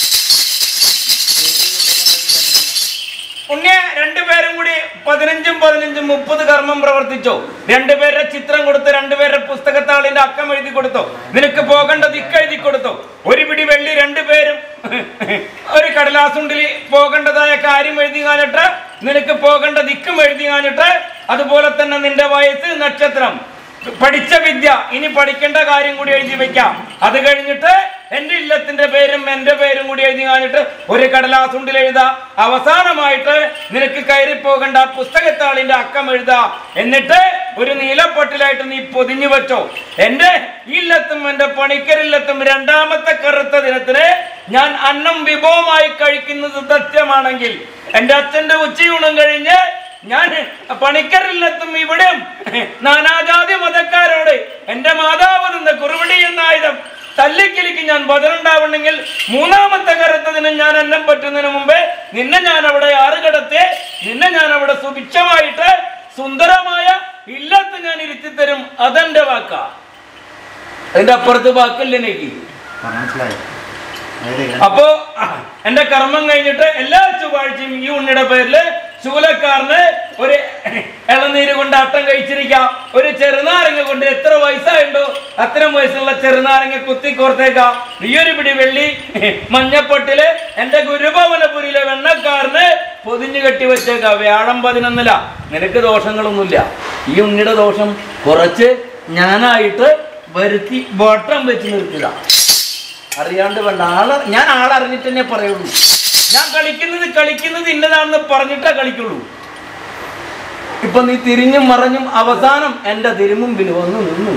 [SPEAKER 3] ഉണ്ണിയെ രണ്ടുപേരും കൂടി പതിനഞ്ചും പതിനഞ്ചും മുപ്പത് കർമ്മം പ്രവർത്തിച്ചോ രണ്ടുപേരുടെ ചിത്രം കൊടുത്ത് രണ്ടുപേരുടെ പുസ്തകത്താളിന്റെ അക്കം എഴുതി കൊടുത്തോ നിനക്ക് പോകേണ്ട ദിക്ക് എഴുതി കൊടുത്തോ ഒരു പിടി വെള്ളി രണ്ടുപേരും ഒരു കടലാസുണ്ടിൽ പോകേണ്ടതായ കാര്യം എഴുതി കാണിട്ട് നിനക്ക് പോകേണ്ട ദിക്കും എഴുതി കാണിട്ട് അതുപോലെ തന്നെ നിന്റെ വയസ്സ് നക്ഷത്രം പഠിച്ച വിദ്യ ഇനി പഠിക്കേണ്ട കാര്യം കൂടി എഴുതി വെക്കാം അത് കഴിഞ്ഞിട്ട് എന്റെ ഇല്ലത്തിന്റെ പേരും എന്റെ പേരും കൂടി എഴുതി കാണിട്ട് ഒരു കടലാസുണ്ടിൽ എഴുതാ അവസാനമായിട്ട് നിനക്ക് കയറി പോകേണ്ട ആ പുസ്തകത്താളിന്റെ അക്കം എഴുതാ എന്നിട്ട് ഒരു നീലപ്പട്ടിലായിട്ട് നീ പൊതിഞ്ഞു വെച്ചോ എന്റെ ഇല്ലത്തും എന്റെ പണിക്കരില്ലത്തും രണ്ടാമത്തെ കറുത്ത ദിനത്തിന് ഞാൻ അന്നം വിഭവമായി കഴിക്കുന്നത് സത്യമാണെങ്കിൽ എന്റെ അച്ഛന്റെ ഉച്ചയൂണം കഴിഞ്ഞ് ഞാൻ പണിക്കരില്ലെത്തും ഇവിടെയും നാനാജാതി മതക്കാരോട് എന്റെ മാതാവ് നിന്ന് കുറുവടി എന്ന ആയുധം തല്ലിക്കിലിക്ക് ഞാൻ ബദലുണ്ടാവണമെങ്കിൽ മൂന്നാമത്തെ കറുത്തതിന് ഞാൻ എണ്ണം പറ്റുന്നതിന് മുമ്പേ നിന്നെ ഞാൻ അവിടെ ആറ് കടത്തി നിന്നെ ഞാൻ അവിടെ സുഭിക്ഷമായിട്ട് സുന്ദരമായ ഇല്ലത്ത് ഞാൻ ഇരുത്തിത്തരും അതെന്റെ വാക്കാ അതിന്റെ അപ്പുറത്ത് വാക്കില്ല എനിക്ക്
[SPEAKER 6] പറഞ്ഞ മനസ്സിലായി അതായത്
[SPEAKER 3] അപ്പോ എന്റെ കർമ്മം കഴിഞ്ഞിട്ട് എല്ലാ ചൊവ്വാഴ്ചയും ഈ ഉണ്ണിയുടെ പേരില് ശൂലക്കാരന് ഒരു ഇളനീര് കൊണ്ട് അട്ടം കഴിച്ചിരിക്കാം ഒരു ചെറുനാരങ്ങ കൊണ്ട് എത്ര വയസ്സായുണ്ടോ അത്തരം വയസ്സുള്ള ചെറുനാരങ്ങ കുത്തിക്കോർത്തേക്കാം ഈ ഒരു പിടി വെള്ളി മഞ്ഞപ്പൊട്ടില് എന്റെ ഗുരുഭവനപുരിയിലെ വെണ്ണക്കാരന് പൊതിഞ്ഞു കെട്ടി വെച്ചേക്കാം വ്യാഴം പതിനൊന്നില നിനക്ക് ദോഷങ്ങളൊന്നുമില്ല ഈ ഉണ്ണിയുടെ ദോഷം കുറച്ച് ഞാനായിട്ട് വരുത്തി വട്ടം വെച്ച് നിർത്തുക അറിയാണ്ട് വേണ്ട ആള് ഞാൻ ആളറിഞ്ഞിട്ട് തന്നെ പറയുള്ളൂ ഞാൻ കളിക്കുന്നത് കളിക്കുന്നത് ഇന്നതാണെന്ന് പറഞ്ഞിട്ടേ കളിക്കുള്ളൂ ഇപ്പൊ നീ തിരിഞ്ഞും മറഞ്ഞും അവസാനം എന്റെ തിരുമുമ്പിൽ വന്നു നിന്നു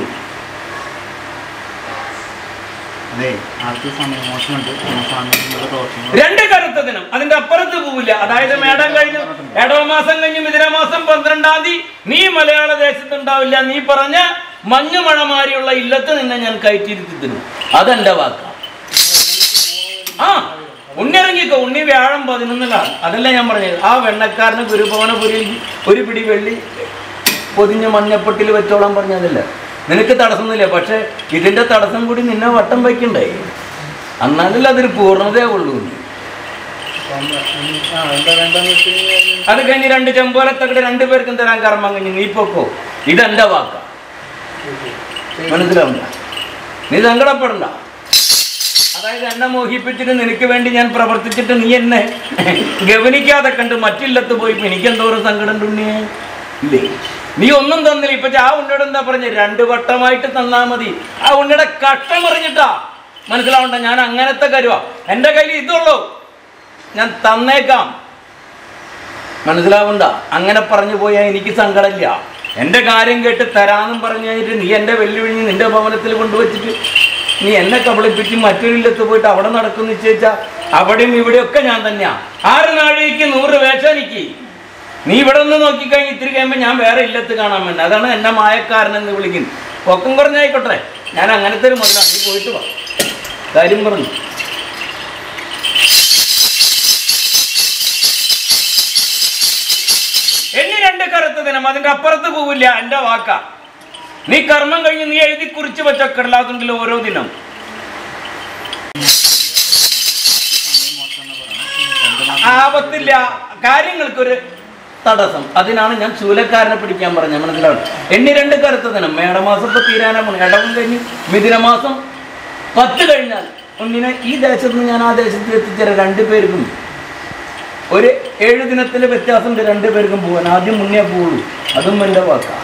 [SPEAKER 6] അതെ ആൾക്ക് സമയമോശമുണ്ട് സമയത്തിലുള്ള ദോഷങ്ങൾ
[SPEAKER 3] രണ്ട് കറുത്ത ദിനം അതിന്റെ അപ്പുറത്ത് പോവില്ല അതായത് മേടം കഴിഞ്ഞു ഏടോ മാസം കഴിഞ്ഞു മിഥുനമാസം പന്ത്രണ്ടാം തീയതി നീ മലയാള ദേശത്തുണ്ടാവില്ല നീ പറഞ്ഞ മഞ്ഞുമഴ മാറിയുള്ള ഇല്ലത്ത് നിന്നെ ഞാൻ കയറ്റിയിരുത്തി തരും അതെന്റെ വാക്കാ ആ ഉണ്ണി ഇറങ്ങിക്കോ ഉണ്ണി വ്യാഴം പതിനൊന്നിലാണ് അതല്ല ഞാൻ പറഞ്ഞത് ആ വെണ്ണക്കാരന് ഗുരുഭവനപുരിയിൽ ഒരു പിടി വെള്ളി പൊതിഞ്ഞ മഞ്ഞപ്പൊട്ടിൽ വെച്ചോളാൻ പറഞ്ഞതല്ല നിനക്ക് തടസ്സമൊന്നുമില്ല പക്ഷെ ഇതിന്റെ തടസ്സം കൂടി നിന്നെ വട്ടം വയ്ക്കണ്ടേ എന്നാലല്ലേ അതൊരു പൂർണ്ണതയാവുള്ളൂ
[SPEAKER 5] അപ്പം, ഉം, ആ എന്താ വേണ്ടെന്ന് വെച്ച് കഴിഞ്ഞാൽ
[SPEAKER 3] അത് കഴിഞ്ഞ് രണ്ട് ചെമ്പോലത്തക്കടെ രണ്ടുപേർക്കും തരാൻ കർമ്മം കഴിഞ്ഞ് നീ പൊക്കോ ഇതെന്റെ വാക്ക മനസ്സിലാവണ്ട നീ സങ്കടപ്പെടണ്ട അതായത് എന്നെ മോഹിപ്പിച്ചിട്ട് നിനക്ക് വേണ്ടി ഞാൻ പ്രവർത്തിച്ചിട്ട് നീ എന്നെ ഗവനിക്കാതെ കണ്ട് മറ്റില്ലത്ത് പോയി എനിക്കെന്തോരം സങ്കടം ഉണ്ണിയെ ഇല്ലേ നീ ഒന്നും തന്നില്ല ഇപ്പൊ ആ ഉണ്ണിയോട് എന്താ പറഞ്ഞ രണ്ട് വട്ടമായിട്ട് തന്നാ മതി ആ ഉണ്ണിയുടെ കഷ്ടം പറഞ്ഞിട്ടാ മനസ്സിലാവണ്ട ഞാൻ അങ്ങനത്തെ കരുവാ എൻ്റെ കയ്യിൽ ഇതുള്ളൂ ഞാൻ തന്നേക്കാം മനസ്സിലാവണ്ട അങ്ങനെ പറഞ്ഞു പോയാൽ എനിക്ക് സങ്കടമില്ല എൻ്റെ കാര്യം കേട്ട് തരാമെന്നും പറഞ്ഞു കഴിഞ്ഞിട്ട് നീ എൻ്റെ വെല്ലുവിളി നിന്റെ ഭവനത്തിൽ കൊണ്ടുവച്ചിട്ട് നീ എന്നെ കബളിപ്പിച്ച് മറ്റൊരു ഇല്ലത്ത് പോയിട്ട് അവിടെ നടക്കുന്നു നിശ്ചയിച്ചാ അവിടെയും ഇവിടെയൊക്കെ ഞാൻ തന്നെയാ ആറ് നാഴിക്ക് നൂറ് വേഷം എനിക്ക് നീ ഇവിടെ നിന്ന് നോക്കിക്കഴിഞ്ഞ് ഇത്തിരി കഴിയുമ്പോൾ ഞാൻ വേറെ ഇല്ലത്ത് കാണാൻ വേണ്ട അതാണ് എന്നെ മായക്കാരൻ എന്ന് വിളിക്കുന്നത് പൊക്കം കുറഞ്ഞായിക്കോട്ടെ ഞാൻ അങ്ങനത്തെ ഒരു മുതലാണ് നീ പോയിട്ട് വാ കാര്യം പറഞ്ഞു എന്നെ രണ്ട് കറുത്ത ദിനം അതിന്റെ അപ്പുറത്ത് പോവില്ല എന്റെ വാക്ക നീ കർമ്മം കഴിഞ്ഞ് നീ എഴുതി കുറിച്ച് വെച്ച കടലാസുണ്ടല്ലോ ഓരോ ദിനം ആപത്തില്ല കാര്യങ്ങൾക്കൊരു തടസ്സം അതിനാണ് ഞാൻ ശൂലക്കാരനെ പിടിക്കാൻ പറഞ്ഞത് മനസ്സിലാവും എണ്ണി രണ്ട് കറുത്ത ദിനം മേടമാസം ഇപ്പൊ തീരാനാണ് ഇടവും കഴിഞ്ഞ് മിഥുനമാസം പത്ത് കഴിഞ്ഞാൽ ഒന്നിനെ ഈ ദേശത്ത് നിന്ന് ഞാൻ ആ ദേശത്ത് എത്തിച്ചേരാം രണ്ടുപേർക്കും ഒരു ഏഴ് ദിനത്തിലെ വ്യത്യാസമുണ്ട് രണ്ടുപേർക്കും പോകാൻ ആദ്യം മുന്നേ പോവുള്ളൂ അതും എൻ്റെ വാക്കാ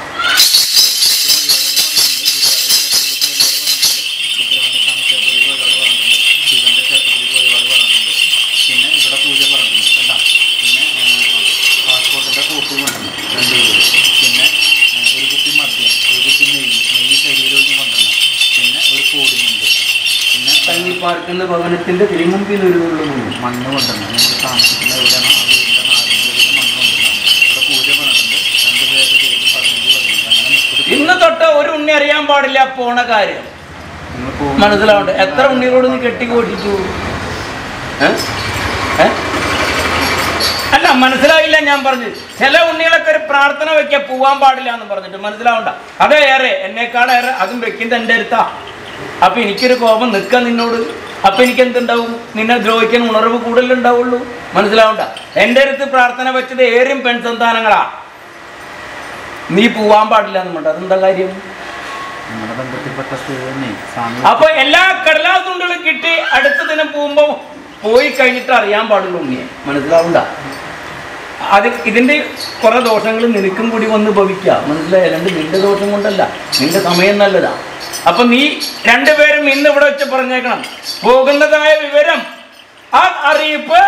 [SPEAKER 6] ശിവന്റെ ക്ഷേത്രത്തിലേക്ക് ഒരുപാട് പറഞ്ഞിട്ടുണ്ട് പിന്നെ ഇവിടെ പൂജ പറഞ്ഞിട്ടുണ്ട് അല്ല പിന്നെ പാസ്പോർട്ടിന്റെ കോപ്പി കൊണ്ടുവരണം രണ്ട് രൂപ പിന്നെ ആ, ഒരു കുപ്പി മദ്യം ഒരു കുപ്പി നെയ്യ് നെയ്യ് ശരീരം കൊണ്ടുവരണം പിന്നെ ഒരു കോടിയുണ്ട് പിന്നെ ആ,
[SPEAKER 3] തങ്ങി പാർക്കുന്ന ഭവനത്തിന്റെ തിരുമുമ്പിൽ ഒരു ഉള്ളൂ
[SPEAKER 6] മണ്ണ് കൊണ്ടുവരണം ഞങ്ങൾക്ക് താമസിക്കുന്ന എവിടെയാണോ ആ വീടിന്റെ നാടിൻ്റെ മണ്ണ് കൊണ്ടുവരണം ഇവിടെ പൂജ പറഞ്ഞിട്ടുണ്ട് രണ്ട് പേരുടെ പേര് പതിനഞ്ച് പതിനഞ്ച് അങ്ങനെ മുപ്പത്
[SPEAKER 3] ഇന്ന് തൊട്ട് ഒരു ഉണ്ണി അറിയാൻ പാടില്ല പോണ കാര്യം
[SPEAKER 6] നിങ്ങൾ പോകും
[SPEAKER 3] മനസ്സിലാവണ്ട എത്ര ഉണ്ണികളോട് നീ കെട്ടിക്കോട്ടിച്ചു ഏ? ഏ? അല്ല മനസ്സിലായില്ല ഞാൻ പറഞ്ഞു ചില ഉണ്ണികളൊക്കെ ഒരു പ്രാർത്ഥന വെക്കാൻ പോവാൻ പാടില്ല എന്ന് പറഞ്ഞിട്ട് മനസ്സിലാവണ്ട അതേ ഏറെ എന്നേക്കാളേറെ അതും വെക്കുന്നത് എൻ്റെ അടുത്താ അപ്പൊ എനിക്കൊരു കോപം നിൽക്കാൻ നിന്നോട് അപ്പൊ എനിക്ക് എന്തുണ്ടാവും നിന്നെ ദ്രോഹിക്കാൻ ഉണർവ് കൂടുതലുണ്ടാവുള്ളൂ മനസ്സിലാവണ്ട എൻ്റെ അടുത്ത് പ്രാർത്ഥന വെച്ചത് ഏറും പെൺസന്താനങ്ങളാ നീ പോവാൻ പാടില്ല എന്ന് പറഞ്ഞു അതെന്താ കാര്യം
[SPEAKER 6] നമ്മുടെ ബന്ധത്തിൽപ്പെട്ട സ്ത്രീ തന്നെ സ്വാമി
[SPEAKER 3] അപ്പൊ എല്ലാ കടലാസുണ്ടുകളും കിട്ടി അടുത്ത ദിനം പോകുമ്പോ പോയി കഴിഞ്ഞിട്ട് അറിയാൻ പാടുള്ളൂ ഉണ്ണിയെ മനസ്സിലാവണ്ട അത് ഇതിന്റെ കുറെ ദോഷങ്ങൾ നിനക്കും കൂടി വന്ന് ഭവിക്കുക മനസ്സിലായ രണ്ട് നിന്റെ ദോഷം കൊണ്ടല്ല നിന്റെ സമയം നല്ലതാ അപ്പൊ നീ രണ്ടുപേരും ഇന്ന് ഇവിടെ വെച്ച് പറഞ്ഞേക്കണം പോകുന്നതായ വിവരം ആ അറിയിപ്പ്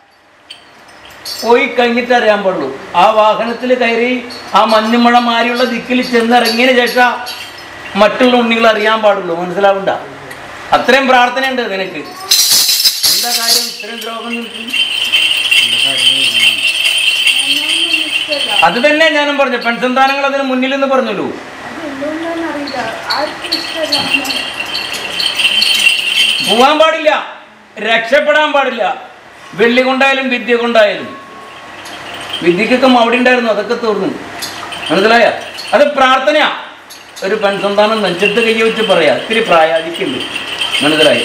[SPEAKER 3] പോയി കഴിഞ്ഞിട്ട് അറിയാൻ പാടുള്ളൂ ആ വാഹനത്തിൽ കയറി ആ മഞ്ഞുമഴ മാരിയുള്ള ദിക്കിൽ ചെന്നിറങ്ങിയതിന് ശേഷം മറ്റുള്ള ഉണ്ണികൾ അറിയാൻ പാടുള്ളൂ മനസ്സിലാവണ്ട അത്രയും പ്രാർത്ഥനയുണ്ട് നിനക്ക് എന്താ കാര്യം ഇത്രയും ദ്രോഹം നിനക്ക് അത് തന്നെ ഞാനും പറഞ്ഞു പെൺസന്താനങ്ങൾ അതിന് മുന്നിൽ എന്ന് പറഞ്ഞല്ലോ
[SPEAKER 7] അതെന്തുകൊണ്ടാണെന്നറിയില്ല ആർക്കും ഇഷ്ടമല്ല
[SPEAKER 3] പോവാൻ പാടില്ല രക്ഷപ്പെടാൻ പാടില്ല വെള്ളി കൊണ്ടായാലും വിദ്യ കൊണ്ടായാലും വിദ്യക്കൊക്കെ അവിടെ ഉണ്ടായിരുന്നു അതൊക്കെ തീർന്നു മനസ്സിലായ അത് പ്രാർത്ഥനയാ ഒരു പെൺസന്താനം നെഞ്ചത്ത് കൈ വെച്ച് പറയാ ഇത്തിരി പ്രായാധിക്കുണ്ട് മനസ്സിലായി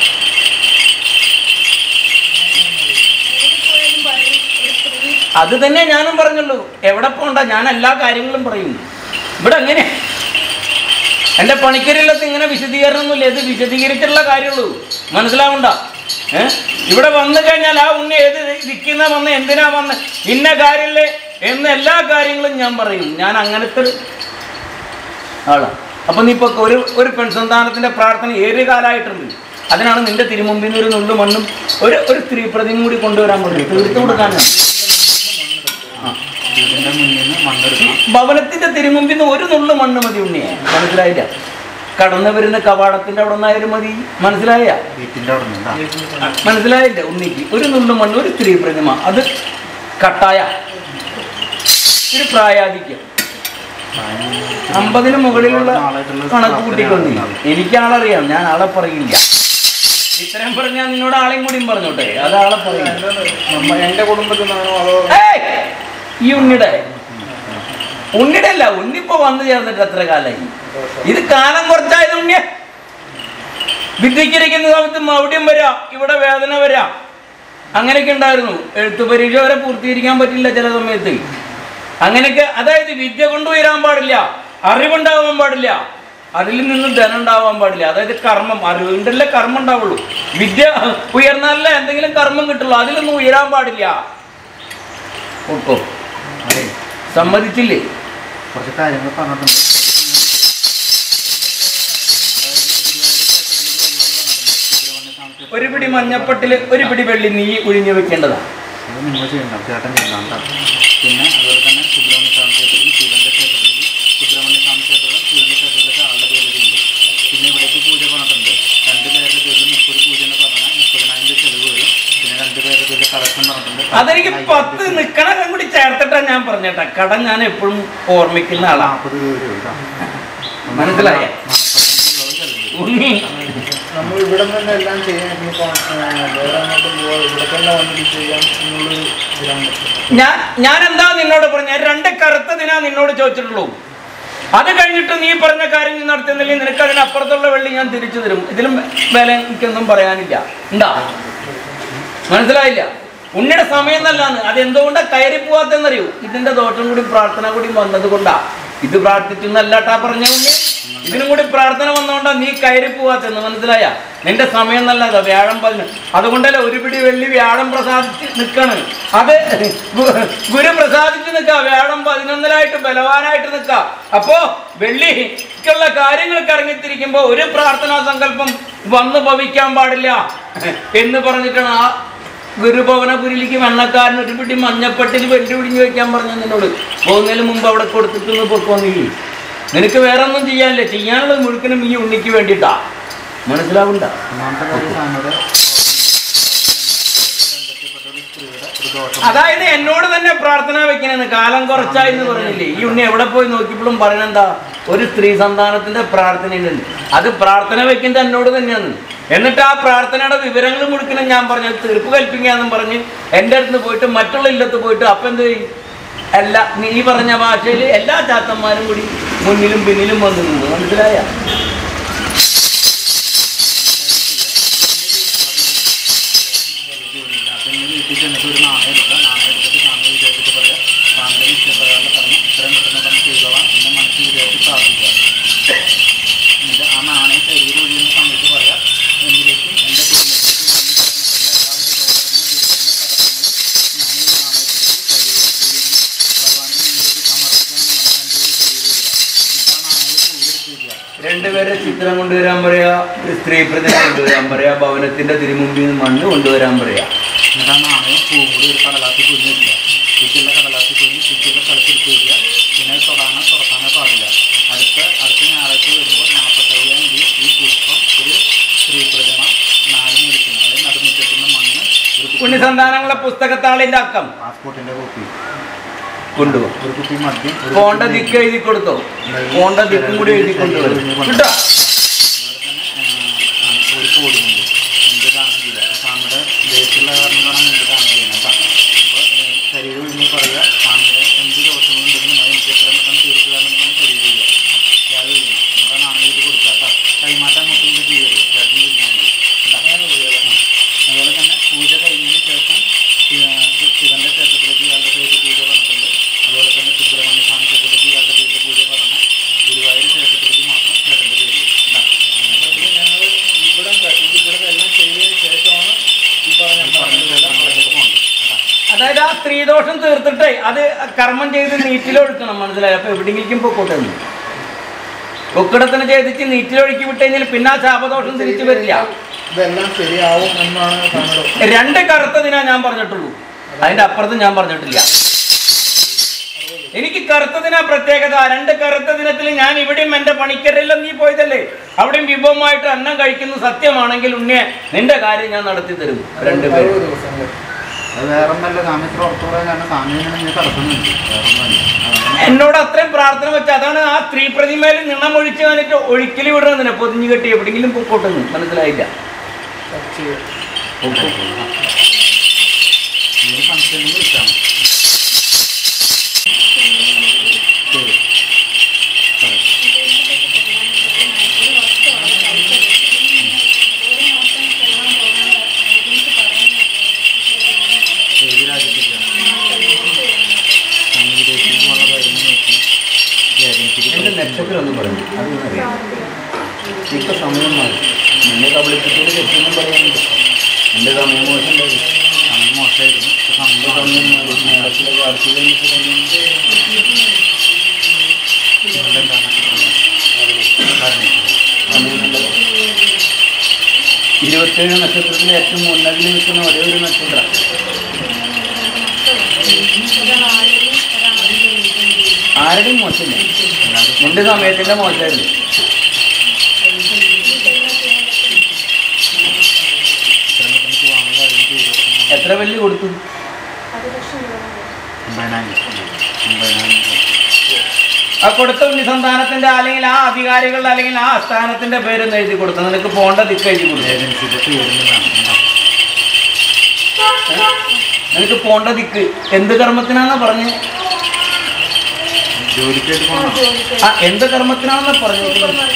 [SPEAKER 7] പോയാലും പറയും ഒരു സ്ത്രീ
[SPEAKER 3] അത് തന്നെ ഞാനും പറഞ്ഞുള്ളൂ എവിടെ പോണ്ട ഞാൻ എല്ലാ കാര്യങ്ങളും പറയും ഇവിടെ അങ്ങനെ എൻ്റെ പണിക്കരില്ലത്ത് ഇങ്ങനെ വിശദീകരണമൊന്നുമില്ല ഇത് വിശദീകരിച്ചിട്ടുള്ള കാര്യമുള്ളൂ മനസ്സിലാവണ്ട ഏ ഇവിടെ വന്നു കഴിഞ്ഞാൽ ആ ഉണ്ണി ഏത് ദിക്കുന്ന വന്ന് എന്തിനാ വന്ന് ഇന്ന കാര്യമില്ലേ എന്ന് എല്ലാ കാര്യങ്ങളും ഞാൻ പറയും ഞാൻ അങ്ങനത്തെ ഒരു ആളാ അപ്പൊ നീ ഇപ്പൊ ഒരു ഒരു പെൺസന്താനത്തിന്റെ പ്രാർത്ഥന ഏത് കാലമായിട്ടുണ്ട് അതിനാണ് നിന്റെ തിരുമുമ്പിൽ നിന്ന് ഒരു നുള്ളു മണ്ണും ഒരു ഒരു സ്ത്രീ പ്രതിയും കൂടി കൊണ്ടുവരാൻ പറഞ്ഞു തീർത്തു കൊടുക്കാനാണ്
[SPEAKER 6] വീടിന്റെ മുന്നിൽ നിന്ന് മണ്ണെടുക്കണം
[SPEAKER 3] ഭവനത്തിന്റെ തിരുമുമ്പിൽ നിന്ന് ഒരു നുള്ളു മണ്ണ് മതി ഉണ്ണിയെ മനസ്സിലായില്ല കടന്നു വരുന്ന കവാടത്തിന്റെ അവിടെ നിന്നായാലും മതി മനസ്സിലായ
[SPEAKER 6] വീട്ടിന്റെ അവിടെ നിന്നാ
[SPEAKER 3] മനസ്സിലായില്ല ഉണ്ണിക്ക് ഒരു നുള്ളു മണ്ണ് ഒരു സ്ത്രീ പ്രതിമ അത് കട്ടായ ഒരു പ്രായാധിക്യം അമ്പതിന് മുകളിലുള്ള കണക്ക് കൂട്ടിക്കൊണ്ടി എനിക്ക് ആളറിയാം ഞാൻ ആളെ പറയില്ല ഇത്രയും പറഞ്ഞാൽ നിന്നോട് ആളെയും കൂടിയും പറഞ്ഞോട്ടെ അത് ആളെ പറയില്ല
[SPEAKER 5] നമ്മ എന്റെ കുടുംബത്തിൽ നിന്നാണോ അതോ
[SPEAKER 3] ഏയ്! ഈ ഉണ്ണിയുടെ ഉണ്ണിയുടെ അല്ല ഉണ്ണിപ്പോ വന്നു ചേർന്നിട്ട് എത്ര കാലായി ഇത് കാലം കുറച്ചായത് ഉണ്ണിയ വിദ്യക്കിരിക്കുന്ന സമയത്ത് മൗഢ്യം വരാം ഇവിടെ വേദന വരാം അങ്ങനെയൊക്കെ ഉണ്ടായിരുന്നു എഴുത്തു പരീക്ഷ വരെ പൂർത്തീകരിക്കാൻ പറ്റില്ല ചില സമയത്ത് അങ്ങനെയൊക്കെ അതായത് വിദ്യ കൊണ്ട് ഉയരാൻ പാടില്ല അറിവുണ്ടാവാൻ പാടില്ല അതിൽ നിന്ന് ധനം ഉണ്ടാവാൻ പാടില്ല അതായത് കർമ്മം അറിവിൻ്റെ കർമ്മം ഉണ്ടാവുള്ളൂ വിദ്യ ഉയർന്നാലല്ലേ എന്തെങ്കിലും കർമ്മം കിട്ടുള്ളൂ അതിലൊന്നും ഉയരാൻ പാടില്ല ഓക്കോ സമ്മതിച്ചില്ലേ
[SPEAKER 6] കുറച്ച് കാര്യങ്ങൾ പറഞ്ഞിട്ടുണ്ട്
[SPEAKER 3] ഒരു പിടി മഞ്ഞപ്പട്ടില് ഒരു പിടി വെള്ളി നീ ഒഴിഞ്ഞു വെക്കേണ്ടതാണ്
[SPEAKER 6] അത് നിങ്ങൾ ചെയ്യണ്ട ചേട്ടൻ ചെയ്യണം കേട്ടോ പിന്നെ അതുപോലെ തന്നെ സുബ്രഹ്മണ്യ സ്വാമി ക്ഷേത്രത്തിൽ ശിവന്റെ ക്ഷേത്രത്തിൽ സുബ്രഹ്മണ്യ സ്വാമി ക്ഷേത്രത്തിൽ ശിവന്റെ ക്ഷേത്രത്തിലൊക്കെ ആളുടെ പേരിലുണ്ട് പിന്നെ ഇവിടേക്ക് പൂജ പറഞ്ഞിട്ടുണ്ട് രണ്ട് പേരുടെ പേരിൽ മുപ്പത് പൂജ എന്ന് പറഞ്ഞാൽ മുപ്പതിനായിരം രൂപ ചെലവ് വരും പിന്നെ രണ്ട് പേരുടെ പേരിൽ കളക്ഷൻ പറഞ്ഞിട്ടുണ്ട്
[SPEAKER 3] അതെനിക്ക് പത്ത് നിക്കണകം കൂടി ചേർത്തിട്ടാ ഞാൻ പറഞ്ഞേട്ടാ കടം ഞാൻ എപ്പോഴും ഓർമ്മിക്കുന്ന ആളാ
[SPEAKER 6] നാൽപ്പത് രൂപ വരും കേട്ടോ
[SPEAKER 3] മനസ്സിലായോ?
[SPEAKER 6] നാൽപ്പത്തഞ്ച് രൂപ ചെലവ് വരും
[SPEAKER 3] ഉണ്ണി
[SPEAKER 5] നമ്മൾ ഇവിടെ നിന്ന് തന്നെ എല്ലാം ചെയ്യാൻ ഇനിയിപ്പോ ആ, വേറെ അങ്ങോട്ടും പോവാ ഇവിടെ തന്നെ വന്നിട്ട് ചെയ്യാം എന്നുള്ളൊരു ഇതിലാണ്
[SPEAKER 3] ഞാൻ ഞാൻ എന്താ നിന്നോട് പറഞ്ഞ രണ്ട് കറുത്ത ദിനാ നിന്നോട് ചോദിച്ചിട്ടുള്ളൂ അത് കഴിഞ്ഞിട്ട് നീ പറഞ്ഞ കാര്യം നീ നടത്തുന്നില്ലെങ്കിൽ നിനക്ക് അതിനപ്പുറത്തുള്ള വെള്ളി ഞാൻ തിരിച്ചു തരും ഇതിലും വില എനിക്കൊന്നും പറയാനില്ല ഉണ്ടാ മനസ്സിലായില്ല ഉണ്ണിയുടെ സമയം നല്ലതാണ് അത് എന്തുകൊണ്ടാ കയറി പോവാത്തെന്നറിയൂ ഇതിന്റെ ദോഷം കൂടി പ്രാർത്ഥന കൂടി വന്നത് കൊണ്ടാ ഇത് പ്രാർത്ഥിച്ചു എന്നല്ലാട്ടാ പറഞ്ഞ ഉണ്ണി ഇതിനും കൂടി പ്രാർത്ഥന വന്നോണ്ടാ നീ കയറി പോവാത്തെന്ന് മനസ്സിലായ നിന്റെ സമയം നല്ലതാ വ്യാഴം പതിന് അതുകൊണ്ടല്ലേ ഒരു പിടി വെള്ളി വ്യാഴം പ്രസാദിച്ച് നിൽക്കാണ് അത് ഗു- ഗുരു പ്രസാദിച്ച് നിൽക്ക വ്യാഴം പതിനൊന്നിലായിട്ട് ബലവാനായിട്ട് നിൽക്ക അപ്പോ വെള്ളിക്കുള്ള കാര്യങ്ങൾക്ക് ഇറങ്ങിത്തിരിക്കുമ്പോ ഒരു പ്രാർത്ഥനാ സങ്കല്പം വന്നു ഭവിക്കാൻ പാടില്ല എന്ന് പറഞ്ഞിട്ടാണ് ആ ഗുരുഭവനപുരിയിലേക്ക് വെണ്ണക്കാരൻ ഒരു പിടി മഞ്ഞപ്പട്ടിൽ വെട്ടി പിടിഞ്ഞു വെക്കാൻ പറഞ്ഞു നിന്നോട് പോകുന്നതിന് മുമ്പ് അവിടെ കൊടുത്തിട്ട് പൊക്കോന്നില്ലേ നിനക്ക് വേറെ ഒന്നും ചെയ്യാനില്ല ചെയ്യാനുള്ളത് മുഴുക്കനും ഈ ഉണ്ണിക്ക് വേണ്ടിയിട്ടാ മനസ്സിലാവണ്ട
[SPEAKER 6] ഒന്നാമത്തെ കാര്യം സ്വാമിയുടെ ബന്ധപ്പെട്ട ഒരു സ്ത്രീയുടെ ഒരു ദോഷം
[SPEAKER 3] അതായത് എന്നോട് തന്നെ പ്രാർത്ഥന വെക്കണെന്ന് കാലം കുറച്ചായി എന്ന് പറഞ്ഞില്ലേ ഈ ഉണ്ണി എവിടെ പോയി നോക്കിയപ്പോഴും പറയണെന്താ ഒരു സ്ത്രീ സന്താനത്തിന്റെ പ്രാർത്ഥനയുണ്ട് അത് പ്രാർത്ഥന വെക്കുന്നത് എന്നോട് തന്നെയാണ് എന്നിട്ട് ആ പ്രാർത്ഥനയുടെ വിവരങ്ങൾ മുഴുക്കണം ഞാൻ പറഞ്ഞു തീർപ്പ് കൽപ്പിക്കാന്നും പറഞ്ഞ് എൻ്റെ അടുത്ത് പോയിട്ട് മറ്റുള്ള ഇല്ലത്ത് പോയിട്ട് അപ്പം എന്ത് ചെയ്യും എല്ലാ നീ പറഞ്ഞ ഭാഷയിൽ എല്ലാ ചാത്തന്മാരും കൂടി മുന്നിലും പിന്നിലും വന്നു നിന്നു മനസ്സിലായ
[SPEAKER 6] അപ്പം ഇനി വീട്ടിൽ ചെന്നിട്ട് ഒരു നാണയം എടുക്കുക നാണയം എടുത്തിട്ട് സ്വാമി വിചാരിച്ചിട്ട് പറയാം സ്വാമിയുടെ നിശ്ചയപ്രകാരം പറഞ്ഞു ഇത്രയും പെട്ടെന്ന് തന്നെ ചെയ്തോളാം എന്ന് മനസ്സിൽ വിചാരിച്ച് പ്രാർത്ഥിക്കുക എന്നിട്ട് ആ നാണയം ശരീരം ഒഴിയുന്ന സമയത്ത് പറയാം എങ്കിലേക്കും എൻ്റെ കുടുംബത്തിലേക്ക് വന്നു ചേർന്ന എല്ലാ വിധ ദോഷങ്ങളും ദുരിതങ്ങളും തടസ്സങ്ങളും ഞാനീ നാണയത്തിലേക്ക് കഴിയുക ഭഗവാന്റെ മുന്നിലേക്ക് സമർപ്പിക്കാൻ എന്ന് മനസ്സിൽ ഒരു ശരീരം വരിക എന്നിട്ട് ആ നാണയം പൂവിലെടുത്തിരിക്കുക
[SPEAKER 3] രണ്ടുപേരെ ചിത്രം കൊണ്ടുവരാൻ പറയാ ഒരു സ്ത്രീ പ്രതിമ കൊണ്ടുവരാൻ പറയാ ഭവനത്തിന്റെ തിരുമുമ്പിൽ നിന്ന് മണ്ണ് കൊണ്ടുവരാൻ പറയാ
[SPEAKER 6] എന്നിട്ട് ആ നാണയം പൂവും കൂടി ഒരു കടലാസിൽ പൊതിഞ്ഞ് വെക്കുക ശുദ്ധിയുള്ള കടലാസിൽ പൊതിഞ്ഞ് ശുദ്ധിയുള്ള സ്ഥലത്തെടുത്ത് വയ്ക്കുക പിന്നെ അത് തൊടാനോ തുറക്കാനോ പാടില്ല അടുത്ത അടുത്ത ഞായറാഴ്ച വരുമ്പോൾ നാൽപ്പത്തയ്യായിരം രൂപ ഈ പുഷ്പം ഒരു സ്ത്രീ പ്രതിമ നാല് മുറിക്കുന്നു അതായത് നടുമുറ്റത്തുനിന്ന് മണ്ണ് ഒരു കുപ്പി
[SPEAKER 3] പുണ്യസന്താനങ്ങളെ പുസ്തകത്താളിന്റെ അക്കം
[SPEAKER 6] പാസ്പോർട്ടിന്റെ കോപ്പി
[SPEAKER 3] കൊണ്ടുപോകും
[SPEAKER 6] ഒരു കുപ്പി മദ്യം ഒരു
[SPEAKER 3] പോണ്ട
[SPEAKER 6] കുപ്പി
[SPEAKER 3] ദിക്ക് എഴുതി കൊടുത്തോ പോണ്ട ദിക്കും കൂടി എഴുതി കൊണ്ടുവരും കേട്ടോ
[SPEAKER 6] അതുപോലെ തന്നെ ആ, ആ, ഒരു കോടിയുണ്ട് എന്ത് ദാനം ചെയ്യുക സ്വാമിയുടെ ദേശത്തുള്ള കാരണങ്ങളാണ് എന്ത് ദാനം ചെയ്യുന്നത് കേട്ടോ അപ്പോൾ ശരീരം ഒഴിഞ്ഞ് പറയുക സ്വാമിയുടെ എന്ത് ദോഷങ്ങളുണ്ടെങ്കിലും അത് എനിക്ക് എത്രയും പെട്ടെന്ന് തീർത്ത് തരണമെന്നാണ് ശരീരം ചെയ്യുക യാത് ചെയ്യുക എന്നിട്ട് നാണയം എഴുതി കൊടുക്കുക കേട്ടോ കൈമാറ്റം മുട്ടും ഇത് ചെയ്യരുത് ചേട്ടൻ ചെയ്യാൻ മതി കേട്ടോ ആ. അതുപോലെ തന്നെ പൂജ കഴിഞ്ഞതിന് ശേഷം ശിവ- ശിവന്റെ ക്ഷേത്രത്തിലേക്ക് ഇയാളുടെ പേര് പൂജ പറഞ്ഞിട്ടുണ്ട് അതുപോലെ തന്നെ സുബ്രഹ്മണ്യ സ്വാമി ക്ഷേത്രത്തിലേക്ക് ഇയാളുടെ പേര് പൂജ പറഞ്ഞ ഗുരുവായൂർ ക്ഷേത്രത്തിലേക്ക് മാത്രം ചേട്ടൻ്റെ പേര്
[SPEAKER 5] ഞങ്ങൾ ഇവിടെ ഇത് ഇവിടെ എല്ലാം ചെയ്തതിന് ശേഷമാണ് ഈ പറഞ്ഞ
[SPEAKER 6] ഈ പറഞ്ഞ ക്ഷേത്രങ്ങളിലേക്ക് പോകുന്നത് കേട്ടോ
[SPEAKER 3] അതായത് ആ സ്ത്രീദോഷം തീർത്തിട്ടേ അത് കർമ്മം ചെയ്ത് നീറ്റിലൊഴുക്കണം മനസ്സിലായി അപ്പൊ എവിടെയെങ്കിലും പൊക്കോട്ടെ എന്ന്. പൊക്കിടത്തിന് ചെയ്തിട്ട് നീറ്റിലൊഴുക്കി വിട്ട് കഴിഞ്ഞാൽ പിന്നെ ആ ശാപദോഷം തിരിച്ചു വരില്ല
[SPEAKER 5] ഇതെല്ലാം ശരിയാവും എന്നാണ് താങ്കളുടെ
[SPEAKER 3] രണ്ട് കറുത്ത ദിനാ ഞാൻ പറഞ്ഞിട്ടുള്ളൂ അതിന്റെ അപ്പുറത്ത് ഞാൻ പറഞ്ഞിട്ടില്ല എനിക്ക് കറുത്ത ദിന പ്രത്യേകത രണ്ട് കറുത്ത ദിനത്തിൽ ഞാൻ ഇവിടെയും എന്റെ പണിക്കരെല്ലാം നീ പോയതല്ലേ അവിടെയും വിഭവമായിട്ട് അന്നം കഴിക്കുന്നു സത്യമാണെങ്കിൽ ഉണ്ണിയെ നിന്റെ കാര്യം ഞാൻ നടത്തി തരും രണ്ടുപേരും
[SPEAKER 5] അറുപത് ദിവസങ്ങൾ
[SPEAKER 6] അത് വേറെ ഒന്നല്ല സ്വാമി ഇത്ര ഉറപ്പ് പറയാൻ കാരണം സ്വാമി ഇങ്ങനെ കിടക്കുന്നുണ്ട് വേറെ ഒന്നല്ല അതുകൊണ്ടാണ്
[SPEAKER 3] എന്നോട് അത്രയും പ്രാർത്ഥന വെച്ച അതാണ് ആ സ്ത്രീ പ്രതിമയിൽ നിണം ഒഴിച്ച് വന്നിട്ട് ഒഴിക്കൽ വിടുന്നതിന് പൊതിഞ്ഞു കെട്ടി എവിടെയെങ്കിലും പൊക്കോട്ടെന്ന് മനസ്സിലായില്ല
[SPEAKER 5] ചർച്ച ചെയ്യും
[SPEAKER 6] ഇനി സംശയം ഉണ്ടെങ്കിൽ വിളിച്ചാൽ മതി ശരി പറ ഏത് രാജ്യത്തേക്കാണ് സംഗീതത്തിൽ പോകാനുള്ള കാര്യം നോക്കി ഏജൻസിക്ക്
[SPEAKER 3] എന്റെ നക്ഷത്രം എന്ന് പറഞ്ഞു അതൊന്നറിയാം ഇപ്പൊ സമയം മാറി നിന്നെ കബളിപ്പിച്ചത് തെറ്റൊന്നും പറയാനില്ല എന്റെ സമയം മോശം ഉണ്ടായിരുന്നു
[SPEAKER 6] സമയം മോശമായിരുന്നു പക്ഷെ സമയം
[SPEAKER 3] സമയം മാറി മേളത്തിലെ കാർഷിക കഴിഞ്ഞിട്ട് സമയം
[SPEAKER 6] നിങ്ങളുടെ എന്താണ് കാരണം
[SPEAKER 3] സമയം നല്ലത് ഇരുപത്തേഴ് നക്ഷത്രത്തിൽ ഏറ്റവും മുന്നതിൽ നിൽക്കുന്ന ഒരേ ഒരു നക്ഷത്രം ആരുടെയും മോശമില്ല നിന്റെ സമയത്തിന്റെ മോശമായിരുന്നു
[SPEAKER 6] ഇത്രയും പെട്ടെന്ന് പോകാനുള്ള കാര്യം ചെയ്തു കൊടുക്കണം
[SPEAKER 3] എത്ര വെള്ളി കൊടുത്തു
[SPEAKER 6] ഒമ്പതിനായിരം ഒമ്പതിനായിരം
[SPEAKER 3] ആ കൊടുത്ത ഉണ്ണി സന്താനത്തിന്റെ അല്ലെങ്കിൽ ആ അധികാരികളുടെ അല്ലെങ്കിൽ ആ സ്ഥാനത്തിന്റെ പേരൊന്ന് എഴുതി കൊടുത്തു നിനക്ക് പോണ്ട ദിക്ക് എഴുതി കൊടുത്തു
[SPEAKER 6] ഏജൻസിയുടെ പേരിലാണ്
[SPEAKER 3] നിനക്ക് പോണ്ട ദിക്ക് എന്ത് കർമ്മത്തിനാണെന്ന് പറഞ്ഞ്
[SPEAKER 6] ജോലിക്കായിട്ട് പോകണം
[SPEAKER 3] ആ എന്ത് കർമ്മത്തിനാണെന്ന് പറഞ്ഞു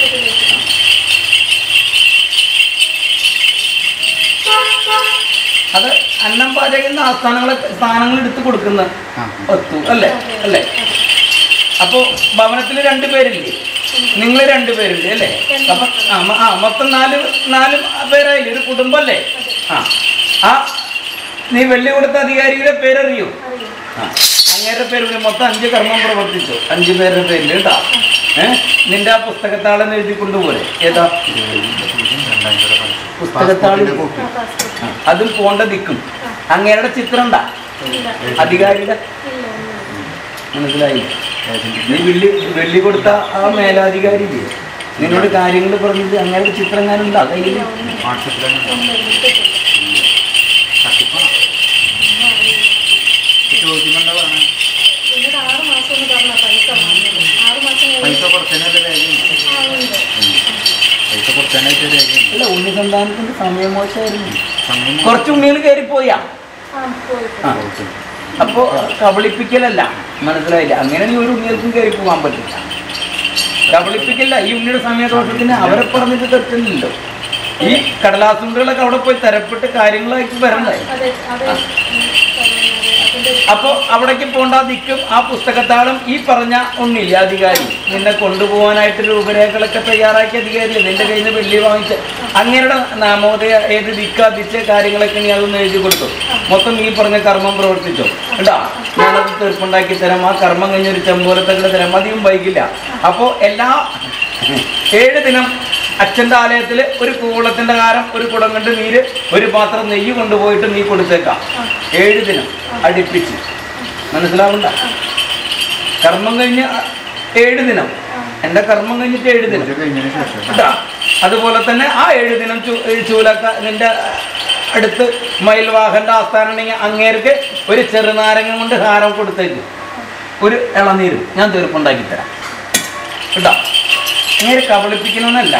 [SPEAKER 3] അത് അന്നം പാചകം ആ സ്ഥാനങ്ങളെ സ്ഥാനങ്ങൾ എടുത്ത് കൊടുക്കുന്ന
[SPEAKER 6] ആ
[SPEAKER 3] ഒത്തു അല്ലേ അല്ലേ അപ്പോ ഭവനത്തിൽ രണ്ടുപേരില്ലേ നിങ്ങൾ രണ്ടുപേരുണ്ട് അല്ലേ അപ്പൊ ആ മ- ആ മൊത്തം നാല് നാല് പേരായില്ലേ ഒരു കുടുംബല്ലേ ആ ആ നീ വെള്ളി കൊടുത്ത അധികാരിയുടെ പേരറിയോ ആ അങ്ങേരുടെ പേര് വിളി. മൊത്തം അഞ്ച് കർമ്മം പ്രവർത്തിച്ചു അഞ്ച് പേരുടെ പേരിൽ കേട്ടോ ഏഹ് നിന്റെ ആ പുസ്തകത്താളെന്ന് എഴുതി കൊണ്ടുപോലെ ഏതാ
[SPEAKER 6] പൂജ്യം രണ്ടായിരം രൂപ പൈസ
[SPEAKER 3] പുസ്തകത്താളിൽ
[SPEAKER 6] കോപ്പി
[SPEAKER 3] ആ, അതും പോണ്ട ദിക്കും അങ്ങേരുടെ ചിത്രം ഉണ്ടാ അധികാരിയുടെ മനസ്സിലായി നീ വെള്ളി വെള്ളി കൊടുത്ത ആ മേലാധികാരി ഇല്ലേ? നിന്നോട് കാര്യങ്ങൾ പറഞ്ഞത് അങ്ങനെ ചിത്രം ഞാനുണ്ടാ കയ്യിൽ
[SPEAKER 6] വാട്സപ്പിലാണ് തട്ടിപ്പാണ് ചോദിക്കുമ്പോൾ എന്താ പറഞ്ഞത്
[SPEAKER 7] ആറ് മാസം എന്ന് പറഞ്ഞ പൈസ വാങ്ങുന്നത് ആറ് മാസം കഴിഞ്ഞ്
[SPEAKER 6] പൈസ കുറച്ചതിനൊരു രേഖയുണ്ട്
[SPEAKER 7] ആവുന്നുണ്ട്
[SPEAKER 6] പൈസ കുറച്ചതിനായിട്ട് രേഖയുണ്ട്
[SPEAKER 3] അല്ല ഉണ്ണി സന്താനത്തിന്റെ സമയമോശമായിരുന്നു
[SPEAKER 6] സമയം
[SPEAKER 3] കുറച്ച് ഉണ്ണികൾ കയറിപ്പോയാ
[SPEAKER 7] ആ പോയി
[SPEAKER 3] ആ അപ്പോ കബളിപ്പിക്കലല്ല മനസ്സിലായില്ല അങ്ങനെ നീ ഒരു ഉണ്ണികൾക്കും കയറി പോകാൻ പറ്റില്ല കബളിപ്പിക്കല്ല ഈ ഉണ്ണിയുടെ സമയദോഷത്തിന് അവരെ പറഞ്ഞിട്ട് തെറ്റുന്നില്ലല്ലോ ഈ കടലാസുണ്ടികളൊക്കെ അവിടെ പോയി തരപ്പെട്ട് കാര്യങ്ങളായിട്ട് വരണ്ടേ
[SPEAKER 7] അതെ അതെ ഉം, പറയുന്നത് അതിന്റെ
[SPEAKER 3] അപ്പോ അവിടേക്ക് പോണ്ട ദിക്കും ആ പുസ്തകത്താളും ഈ പറഞ്ഞ ഒന്നില്ല അധികാരി നിന്നെ കൊണ്ടുപോകാനായിട്ട് രൂപരേഖകളൊക്കെ തയ്യാറാക്കിയ അധികാരിയില്ല നിന്റെ കയ്യിൽ നിന്ന് വെള്ളി വാങ്ങിച്ച് അങ്ങനെയുടെ നാമോദയ ഏത് ദിക്ക ദിച്ച കാര്യങ്ങളൊക്കെ നീ അതൊന്ന് എഴുതി കൊടുത്തു മൊത്തം ഈ പറഞ്ഞ കർമ്മം പ്രവർത്തിച്ചോ കേട്ടാ ഞാനത് തീർപ്പുണ്ടാക്കി തരാം ആ കർമ്മം കഴിഞ്ഞൊരു ചെമ്പോലത്തങ്ങളെ തരാം അധികം വൈകില്ല അപ്പോ എല്ലാ ഏഴ് ദിനം അച്ഛൻ്റെ ആലയത്തിൽ ഒരു കൂളത്തിൻ്റെ കാരം ഒരു കുടം കൊണ്ട് നീര് ഒരു പാത്രം നെയ്യ് കൊണ്ടുപോയിട്ട് നീ കൊടുത്തേക്കാം ഏഴ് ദിനം അടുപ്പിച്ച് മനസ്സിലാവണ്ട കർമ്മം കഴിഞ്ഞ് ഏഴ് ദിനം എൻ്റെ കർമ്മം കഴിഞ്ഞിട്ട് ഏഴ് ദിനം
[SPEAKER 6] പൂജ കഴിഞ്ഞതിന് ശേഷം
[SPEAKER 3] കേട്ടാ അതുപോലെ തന്നെ ആ ഏഴ് ദിനം ചൂ- ഈ ചൂലക്ക നിന്റെ അടുത്ത് മയിൽവാഹന്റെ ആസ്ഥാനം ഉണ്ടെങ്കിൽ അങ്ങേർക്ക് ഒരു ചെറുനാരങ്ങ കൊണ്ട് ഹാരം കൊടുത്തേക്ക് ഒരു ഇളനീരും ഞാൻ തീർപ്പുണ്ടാക്കി തരാം കേട്ടോ അങ്ങേര് കബളിപ്പിക്കണമെന്നല്ല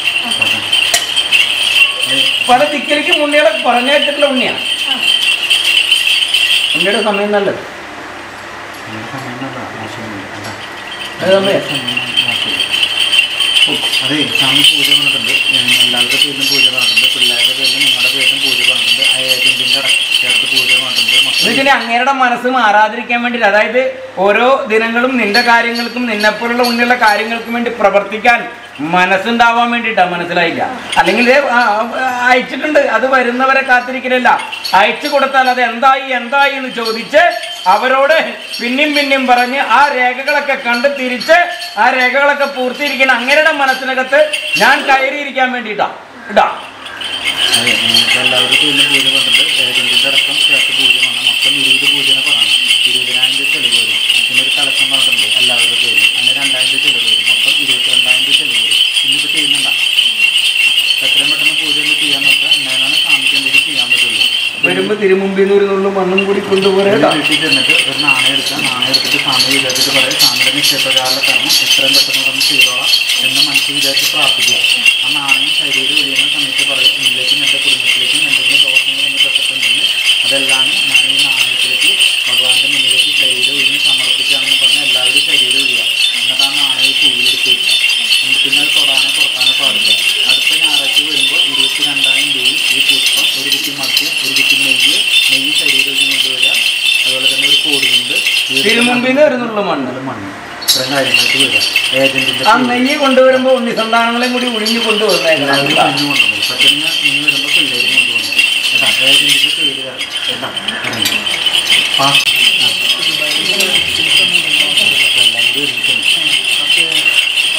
[SPEAKER 3] പല ദിക്കലേക്ക് ഉണ്ണികളെ പറഞ്ഞേറ്റിട്ടുള്ള ഉണ്ണിയാണ് ഉണ്ണിയുടെ സമയം നല്ലത്
[SPEAKER 6] നിങ്ങളുടെ സമയം നല്ല മോശമൊന്നുമില്ല കേട്ടോ.
[SPEAKER 3] അത് സമയം
[SPEAKER 6] സമയം മോശമില്ല. അതെ സ്വാമി പൂജ പറഞ്ഞിട്ടുണ്ട് ഉം, എല്ലാവരുടെ പേരിലും പൂജ പറഞ്ഞിട്ടുണ്ട് പിള്ളേരുടെ പേരിലും നിങ്ങളുടെ പേരിലും പൂജ പറഞ്ഞിട്ടുണ്ട് ആ ഏജന്റിന്റെ ചേർത്ത് പൂജ പറഞ്ഞിട്ടുണ്ട് മൊത്തം
[SPEAKER 3] എന്നുവെച്ചാൽ അങ്ങേരുടെ മനസ്സ് മാറാതിരിക്കാൻ വേണ്ടിയിട്ട് അതായത് ഓരോ ദിനങ്ങളും നിന്റെ കാര്യങ്ങൾക്കും നിന്നെപ്പോലുള്ള ഉണ്ണിയുള്ള കാര്യങ്ങൾക്കും വേണ്ടി പ്രവർത്തിക്കാൻ മനസ്സുണ്ടാവാൻ വേണ്ടിയിട്ടാണ് മനസ്സിലായില്ല അല്ലെങ്കിൽ ദേ, ആ, ആ, അയച്ചിട്ടുണ്ട് അത് വരുന്നവരെ കാത്തിരിക്കലല്ല അയച്ചു കൊടുത്താൽ അത് എന്തായി എന്തായി എന്ന് ചോദിച്ച് അവരോട് പിന്നെയും പിന്നെയും പറഞ്ഞ് ആ രേഖകളൊക്കെ കണ്ട് തിരിച്ച് ആ രേഖകളൊക്കെ പൂർത്തീകരിക്കുന്ന അങ്ങേരുടെ മനസ്സിനകത്ത് ഞാൻ കയറിയിരിക്കാൻ വേണ്ടിയിട്ടാ ഇടാ
[SPEAKER 6] അതെ നിങ്ങൾക്ക് എല്ലാവരുടെ പേരിലും പൂജ പറഞ്ഞിട്ടുണ്ട് ഏജന്റിന്റെ അടക്കം ചേർത്ത് പൂജ പറഞ്ഞാൽ മൊത്തം ഇരുപത് പൂജനെ പറയണം ഇരുപതിനായിരം രൂപ ചെലവ് വരും പിന്നെ ഒരു കളക്ഷൻ പറഞ്ഞിട്ടുണ്ട് എല്ലാവരുടെ പേരിലും അതിന് രണ്ടായിരം രൂപ ചെലവ് വരും മൊത്തം ഇരുപത്തിരണ്ടായിരം രൂപ ചെലവ് വരും ഇന്നിപ്പോൾ ചെയ്യുന്നുണ്ടാ എത്രയും പെട്ടെന്ന് പൂജ ഒന്ന് ചെയ്യാൻ നോക്കുക എന്നാലാണ് സ്വാമിക്ക് എന്തെങ്കിലും ചെയ്യാൻ പറ്റുള്ളൂ
[SPEAKER 3] വരുമ്പോ തിരുമുമ്പിൽ മുമ്പിൽ നിന്ന് ഒരു നുള്ളു മണ്ണും കൂടി കൊണ്ടുപോരേട്ടാ
[SPEAKER 6] വീട്ടിൽ ചെന്നിട്ട് ഒരു നാണയം എടുക്കുക നാണയം എടുത്തിട്ട് സ്വാമി വിചാരിച്ചിട്ട് പറയാം സ്വാമിയുടെ നിശ്ചയപ്രകാരം കർമ്മം എത്രയും പെട്ടെന്ന് നമ്മൾ ചെയ്തോളാം എന്ന് മനസ്സിൽ വിചാരിച്ച് പ്രാർത്ഥിക്കുക ആ നാണയം ശരീരം ഒഴിയുന്ന സമയത്ത് പറയും എന്നിലേക്കും എൻ്റെ കുടുംബത്തിലേക്കും എന്തെങ്കിലും ദോഷങ്ങൾ വന്ന് പെട്ടിട്ടുണ്ടെങ്കിൽ അതെല്ലാം ഞാൻ ഈ നാണയത്തിലേക്ക് ഭഗവാന്റെ മുന്നിലേക്ക് ശരീരം ഒഴിഞ്ഞ് സമർപ്പിക്കുകയാണെന്ന് പറഞ്ഞാൽ എല്ലാവരും ശരീരം ഒഴിയുക എന്നിട്ട് ആ നാണയം പൂവിലെടുത്ത് വയ്ക്കുക എന്നിട്ട് പിന്നെ അത് തൊടാനോ തുറക്കാനോ പാടില്ല അടുത്ത ഞായറാഴ്ച വരുമ്പോൾ ഇരുപത്തി രണ്ടായിരം രൂപയും ഈ പുഷ്പം ഒരു കുപ്പി മദ്യം ഒരു കുപ്പി നെയ്യ് നെയ്യ് ശരീരം ഒഴിഞ്ഞ് കൊണ്ടുവരിക അതുപോലെ തന്നെ ഒരു കോടുകൊണ്ട്
[SPEAKER 3] തിരുമുമ്പിൽ നിന്ന് ഒരു നുള്ളു മണ്ണ്
[SPEAKER 6] മണ്ണ് ഇത്രയും കാര്യങ്ങൾക്ക് വരിക ഏജന്റിന്റെ
[SPEAKER 3] ആ നെയ്യ് കൊണ്ടുവരുമ്പോ ഉണ്ണി സന്താനങ്ങളെയും കൂടി ഒഴിഞ്ഞു കൊണ്ടുവന്നേക്കണം
[SPEAKER 6] എല്ലാവരും കുഞ്ഞു കൊണ്ടുവന്നു പറ്റുന്ന ഇനി വരുമ്പോൾ പിള്ളേരും കൊണ്ടുവന്നു കേട്ടാ ഏജന്റിന്റെ പേര് തരാം കേട്ടാ ഇറങ്ങി. പാസ് ആ. എല്ലാം കൂടി ഒരുമിച്ചാണ്.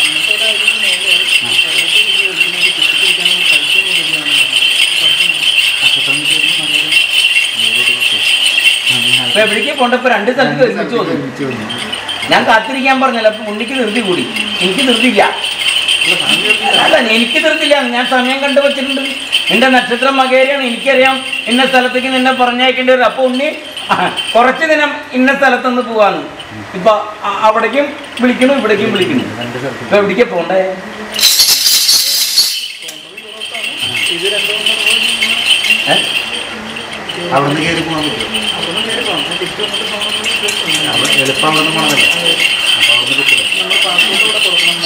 [SPEAKER 6] നക്ഷത്രം ചേരുന്ന നല്ലൊരു നേരിട്ട് കിട്ടും. ആ, ഞാൻ
[SPEAKER 3] അപ്പൊ എവിടേക്ക് പോണ്ടപ്പോ രണ്ട് സ്ഥലത്ത് ഒരുമിച്ച് വന്നു
[SPEAKER 6] ഒരുമിച്ച് വന്നു.
[SPEAKER 3] ഞാൻ കാത്തിരിക്കാൻ പറഞ്ഞല്ലോ അപ്പൊ ഉണ്ണിക്ക് ധൃതി കൂടി എനിക്ക് ധൃതിയില്ല അല്ല എനിക്ക് ധൃതിയില്ല ഞാൻ സമയം കണ്ടു വെച്ചിട്ടുണ്ട് നിന്റെ നക്ഷത്രം മകേരിയാണ് എനിക്കറിയാം ഇന്ന സ്ഥലത്തേക്ക് നിന്നെ പറഞ്ഞയക്കേണ്ടി വരും അപ്പൊ ഉണ്ണി ആ, കുറച്ച് ദിനം ഇന്ന സ്ഥലത്തൊന്ന് പോവാന്ന് ഇപ്പൊ അ- അവിടേക്കും വിളിക്കുന്നു ഇവിടേക്കും വിളിക്കുന്നു
[SPEAKER 6] രണ്ട് സ്ഥലത്ത്
[SPEAKER 3] ഇപ്പൊ എവിടേക്കാ പോണ്ടേ ഏ?
[SPEAKER 6] അവിടുന്ന് കയറി പോകാൻ പറ്റുമോ അവിടെ എളുപ്പം അവിടെ നിന്ന് പോകണതല്ല അപ്പോൾ അവിടുന്ന് കിട്ടില്ല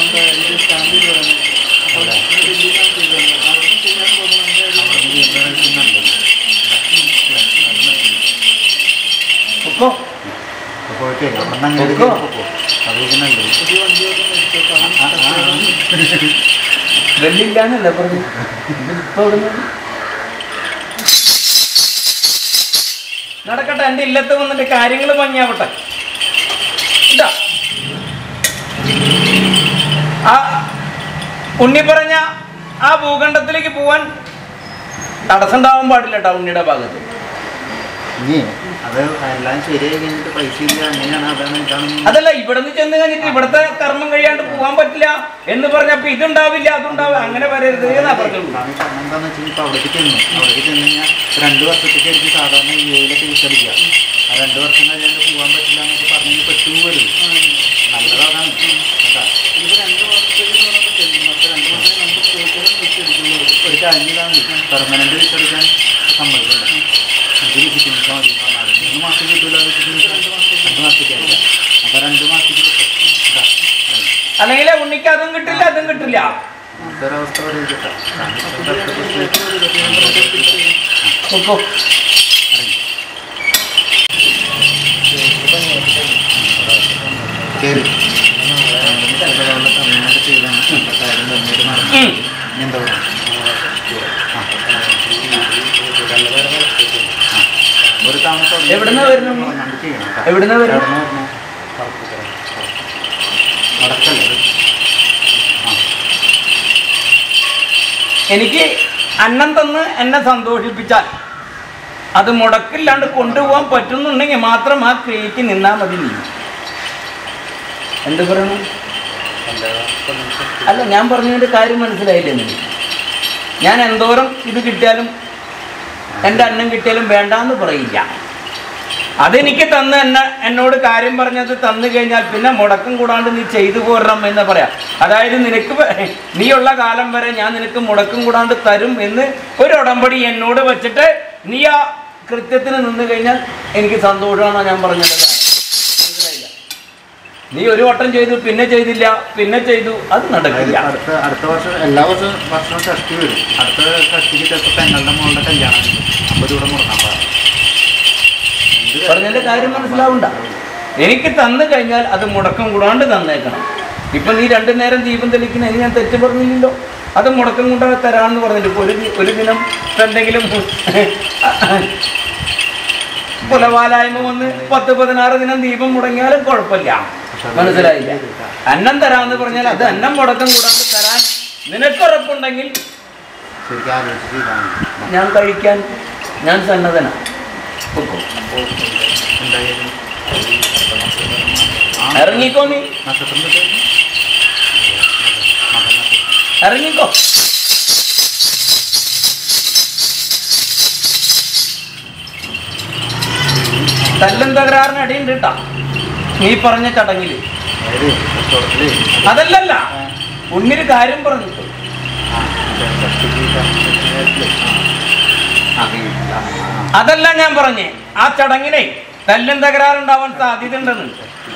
[SPEAKER 3] പൊക്കോ
[SPEAKER 6] പോയിട്ടേ അവിടെ നിന്ന് അങ്ങനെ
[SPEAKER 3] കൊടുക്കോ?
[SPEAKER 6] അതൊക്കെ നല്ലത് ആ, ആ, ആ.
[SPEAKER 3] വെല്ലില്ലാന്നല്ലേ പറഞ്ഞു ഇപ്പൊ ഇവിടുന്ന് നടക്കട്ടെ എന്റെ ഇല്ലത്ത് വന്നിട്ട് കാര്യങ്ങൾ ഭംഗിയാവട്ടെ ഇതാ ആ ഉണ്ണി പറഞ്ഞ ആ ഭൂഖണ്ഡത്തിലേക്ക് പോവാൻ തടസ്സം ഉണ്ടാവാൻ പാടില്ല കേട്ടോ ഉണ്ണിയുടെ ഭാഗത്ത്
[SPEAKER 6] ഇനി അത് എല്ലാം ശരിയായി കഴിഞ്ഞിട്ട് പൈസ ഇല്ല അങ്ങനെയാണ് അതാണ് ഇതാണ്
[SPEAKER 3] അതല്ല ഇവിടെ നിന്ന് ചെന്ന് കഴിഞ്ഞിട്ട് ഇവിടുത്തെ കർമ്മം കഴിയാണ്ട് പോകാൻ പറ്റില്ല എന്ന് പറഞ്ഞപ്പോ ഇതുണ്ടാവില്ല അതുണ്ടാവില്ല അങ്ങനെ വരരുത് എന്നാ പറഞ്ഞുള്ളൂ
[SPEAKER 6] സ്വാമി പറഞ്ഞ എന്താന്ന് വെച്ചാൽ ഇപ്പോൾ അവിടേക്ക് ചെന്നു അവിടേക്ക് ചെന്ന് കഴിഞ്ഞാൽ രണ്ട് വർഷത്തേക്ക് എനിക്ക് സാധാരണ യു എയിലൊക്കെ വിസടിക്കുക ആ രണ്ട് വർഷം കഴിയാണ്ട് പോകാൻ പറ്റില്ല എന്നൊക്കെ പറഞ്ഞു പെട്ടു വരും നല്ലതാണ് കേട്ടാ ഇത് രണ്ട് വർഷത്തേക്ക് എന്ന് പറയുമ്പോൾ ചെല്ലുമ്പോൾ രണ്ട് വർഷം നമുക്ക് ചോദിച്ചാലും വിസടിക്കുള്ളൂ ഒരു കാര്യം ഇതാണ് പെർമനന്റ് വിസടിക്കാൻ സമ്മതിക്കില്ല ഇത് വിസിറ്റിംഗ് വിസ മതി എന്ന് പറഞ്ഞാൽ മൂന്ന് മാസം കിട്ടില്ല വിസിറ്റിംഗ് വിസ രണ്ട് മാസത്തേക്ക് അല്ല അപ്പോൾ രണ്ട് മാസത്തേക്ക് കിട്ടും കേട്ടാ
[SPEAKER 3] അല്ലെങ്കിൽ ഉണ്ണിക്ക് അതും കിട്ടില്ല അതും കിട്ടില്ല
[SPEAKER 6] ഒരവസ്ഥ വരെ കിട്ടാം
[SPEAKER 3] പൊക്കോ
[SPEAKER 6] കേറി തമിഴ്നാട് ചെയ്താണ് കാര്യം തന്നിട്ട് നടന്നു
[SPEAKER 3] ഉം.
[SPEAKER 6] ഇനി എന്താ പറയുക ഒരു താമസം
[SPEAKER 3] എവിടുന്നാ വരുന്നത്?
[SPEAKER 6] നമുക്ക് ചെയ്യണം കേട്ടോ.
[SPEAKER 3] എവിടുന്നാ വരുന്നത്?
[SPEAKER 6] എവിടുന്നാ വരുന്നത്? വടക്കല്ലേ ഇത്? ആ
[SPEAKER 3] എനിക്ക് അന്നം തന്ന് എന്നെ സന്തോഷിപ്പിച്ചാൽ അത് മുടക്കില്ലാണ്ട് കൊണ്ടുപോകാൻ പറ്റുന്നുണ്ടെങ്കിൽ മാത്രം ആ ക്രിയക്ക് നിന്നാൽ മതി നീ എന്ത് പറയണം അല്ല ഞാൻ പറഞ്ഞതിൻ്റെ കാര്യം മനസ്സിലായില്ലേ നിനക്ക് ഞാൻ എന്തോരം ഇത് കിട്ടിയാലും എൻ്റെ അന്നം കിട്ടിയാലും വേണ്ടാന്ന് പറയില്ല അതെനിക്ക് തന്ന് എന്നെ എന്നോട് കാര്യം പറഞ്ഞത് തന്നു കഴിഞ്ഞാൽ പിന്നെ മുടക്കം കൂടാണ്ട് നീ ചെയ്തു പോരണം എന്ന് പറയാം അതായത് നിനക്ക് വ- നീയുള്ള കാലം വരെ ഞാൻ നിനക്ക് മുടക്കം കൂടാണ്ട് തരും എന്ന് ഒരു ഉടമ്പടി എന്നോട് വെച്ചിട്ട് നീ ആ കൃത്യത്തിന് നിന്ന് കഴിഞ്ഞാൽ എനിക്ക് സന്തോഷമാണെന്നാണ് ഞാൻ പറഞ്ഞത് മനസ്സിലായില്ല നീ ഒരു വട്ടം ചെയ്തു പിന്നെ ചെയ്തില്ല പിന്നെ ചെയ്തു അത്
[SPEAKER 6] അതായത്
[SPEAKER 3] നടക്കില്ല
[SPEAKER 6] അടുത്ത അടുത്ത വർഷം എല്ലാ വർഷവും വർഷവും ഷഷ്ടി വരും അടുത്ത ഷഷ്ടിക്ക് ചിലപ്പോൾ പെങ്ങളുടെ മോളുടെ കല്യാണം അപ്പോൾ ഇതിവിടെ മുടക്കാൻ പാടില്ല എന്ത്
[SPEAKER 3] പറഞ്ഞതിന്റെ കാര്യം മനസ്സിലാവണ്ട എനിക്ക് തന്നു കഴിഞ്ഞാൽ അത് മുടക്കം കൂടാണ്ട് തന്നേക്കണം ഇപ്പൊ നീ രണ്ടു നേരം ദീപം തെളിക്കുന്ന ഇനി ഞാൻ തെറ്റ് പറഞ്ഞില്ലല്ലോ അത് മുടക്കം കൊണ്ട് തരാമെന്ന് പറഞ്ഞില്ല ഇപ്പൊ ഒരു ദി- ഒരു ദിനം ഇപ്പൊ എന്തെങ്കിലും കുലവാലായ്മ വന്ന് പത്ത് പതിനാറ് ദിനം ദീപം മുടങ്ങിയാലും കുഴപ്പമില്ല മനസ്സിലായില്ല അന്നം തരാമെന്ന് പറഞ്ഞാൽ അത് അന്നം മുടക്കം കൂടാണ്ട് തരാൻ നിനക്കുറപ്പുണ്ടെങ്കിൽ
[SPEAKER 6] ശരിക്കും ആലോചിച്ച് ചെയ്താൽ മതി.
[SPEAKER 3] ഞാൻ കഴിക്കാൻ ഞാൻ സന്നദ്ധനാണ് പൊക്കോ.
[SPEAKER 6] എന്തായാലും ആ
[SPEAKER 3] ഇറങ്ങിക്കോ നീ
[SPEAKER 6] നക്ഷത്രം കിട്ടും മകൻ നക്ഷത്രം
[SPEAKER 3] ഇറങ്ങിക്കോ തല്ലും തകരാറിന് അടിയുണ്ട് കേട്ടാ നീ പറഞ്ഞ ചടങ്ങില് അതല്ലല്ല ഉണ്ണിന് കാര്യം പറഞ്ഞിട്ട് അതല്ല ഞാൻ പറഞ്ഞേ ആ ചടങ്ങിനെ തല്ലും തകരാറുണ്ടാവാൻ സാധ്യത ഉണ്ടെന്ന്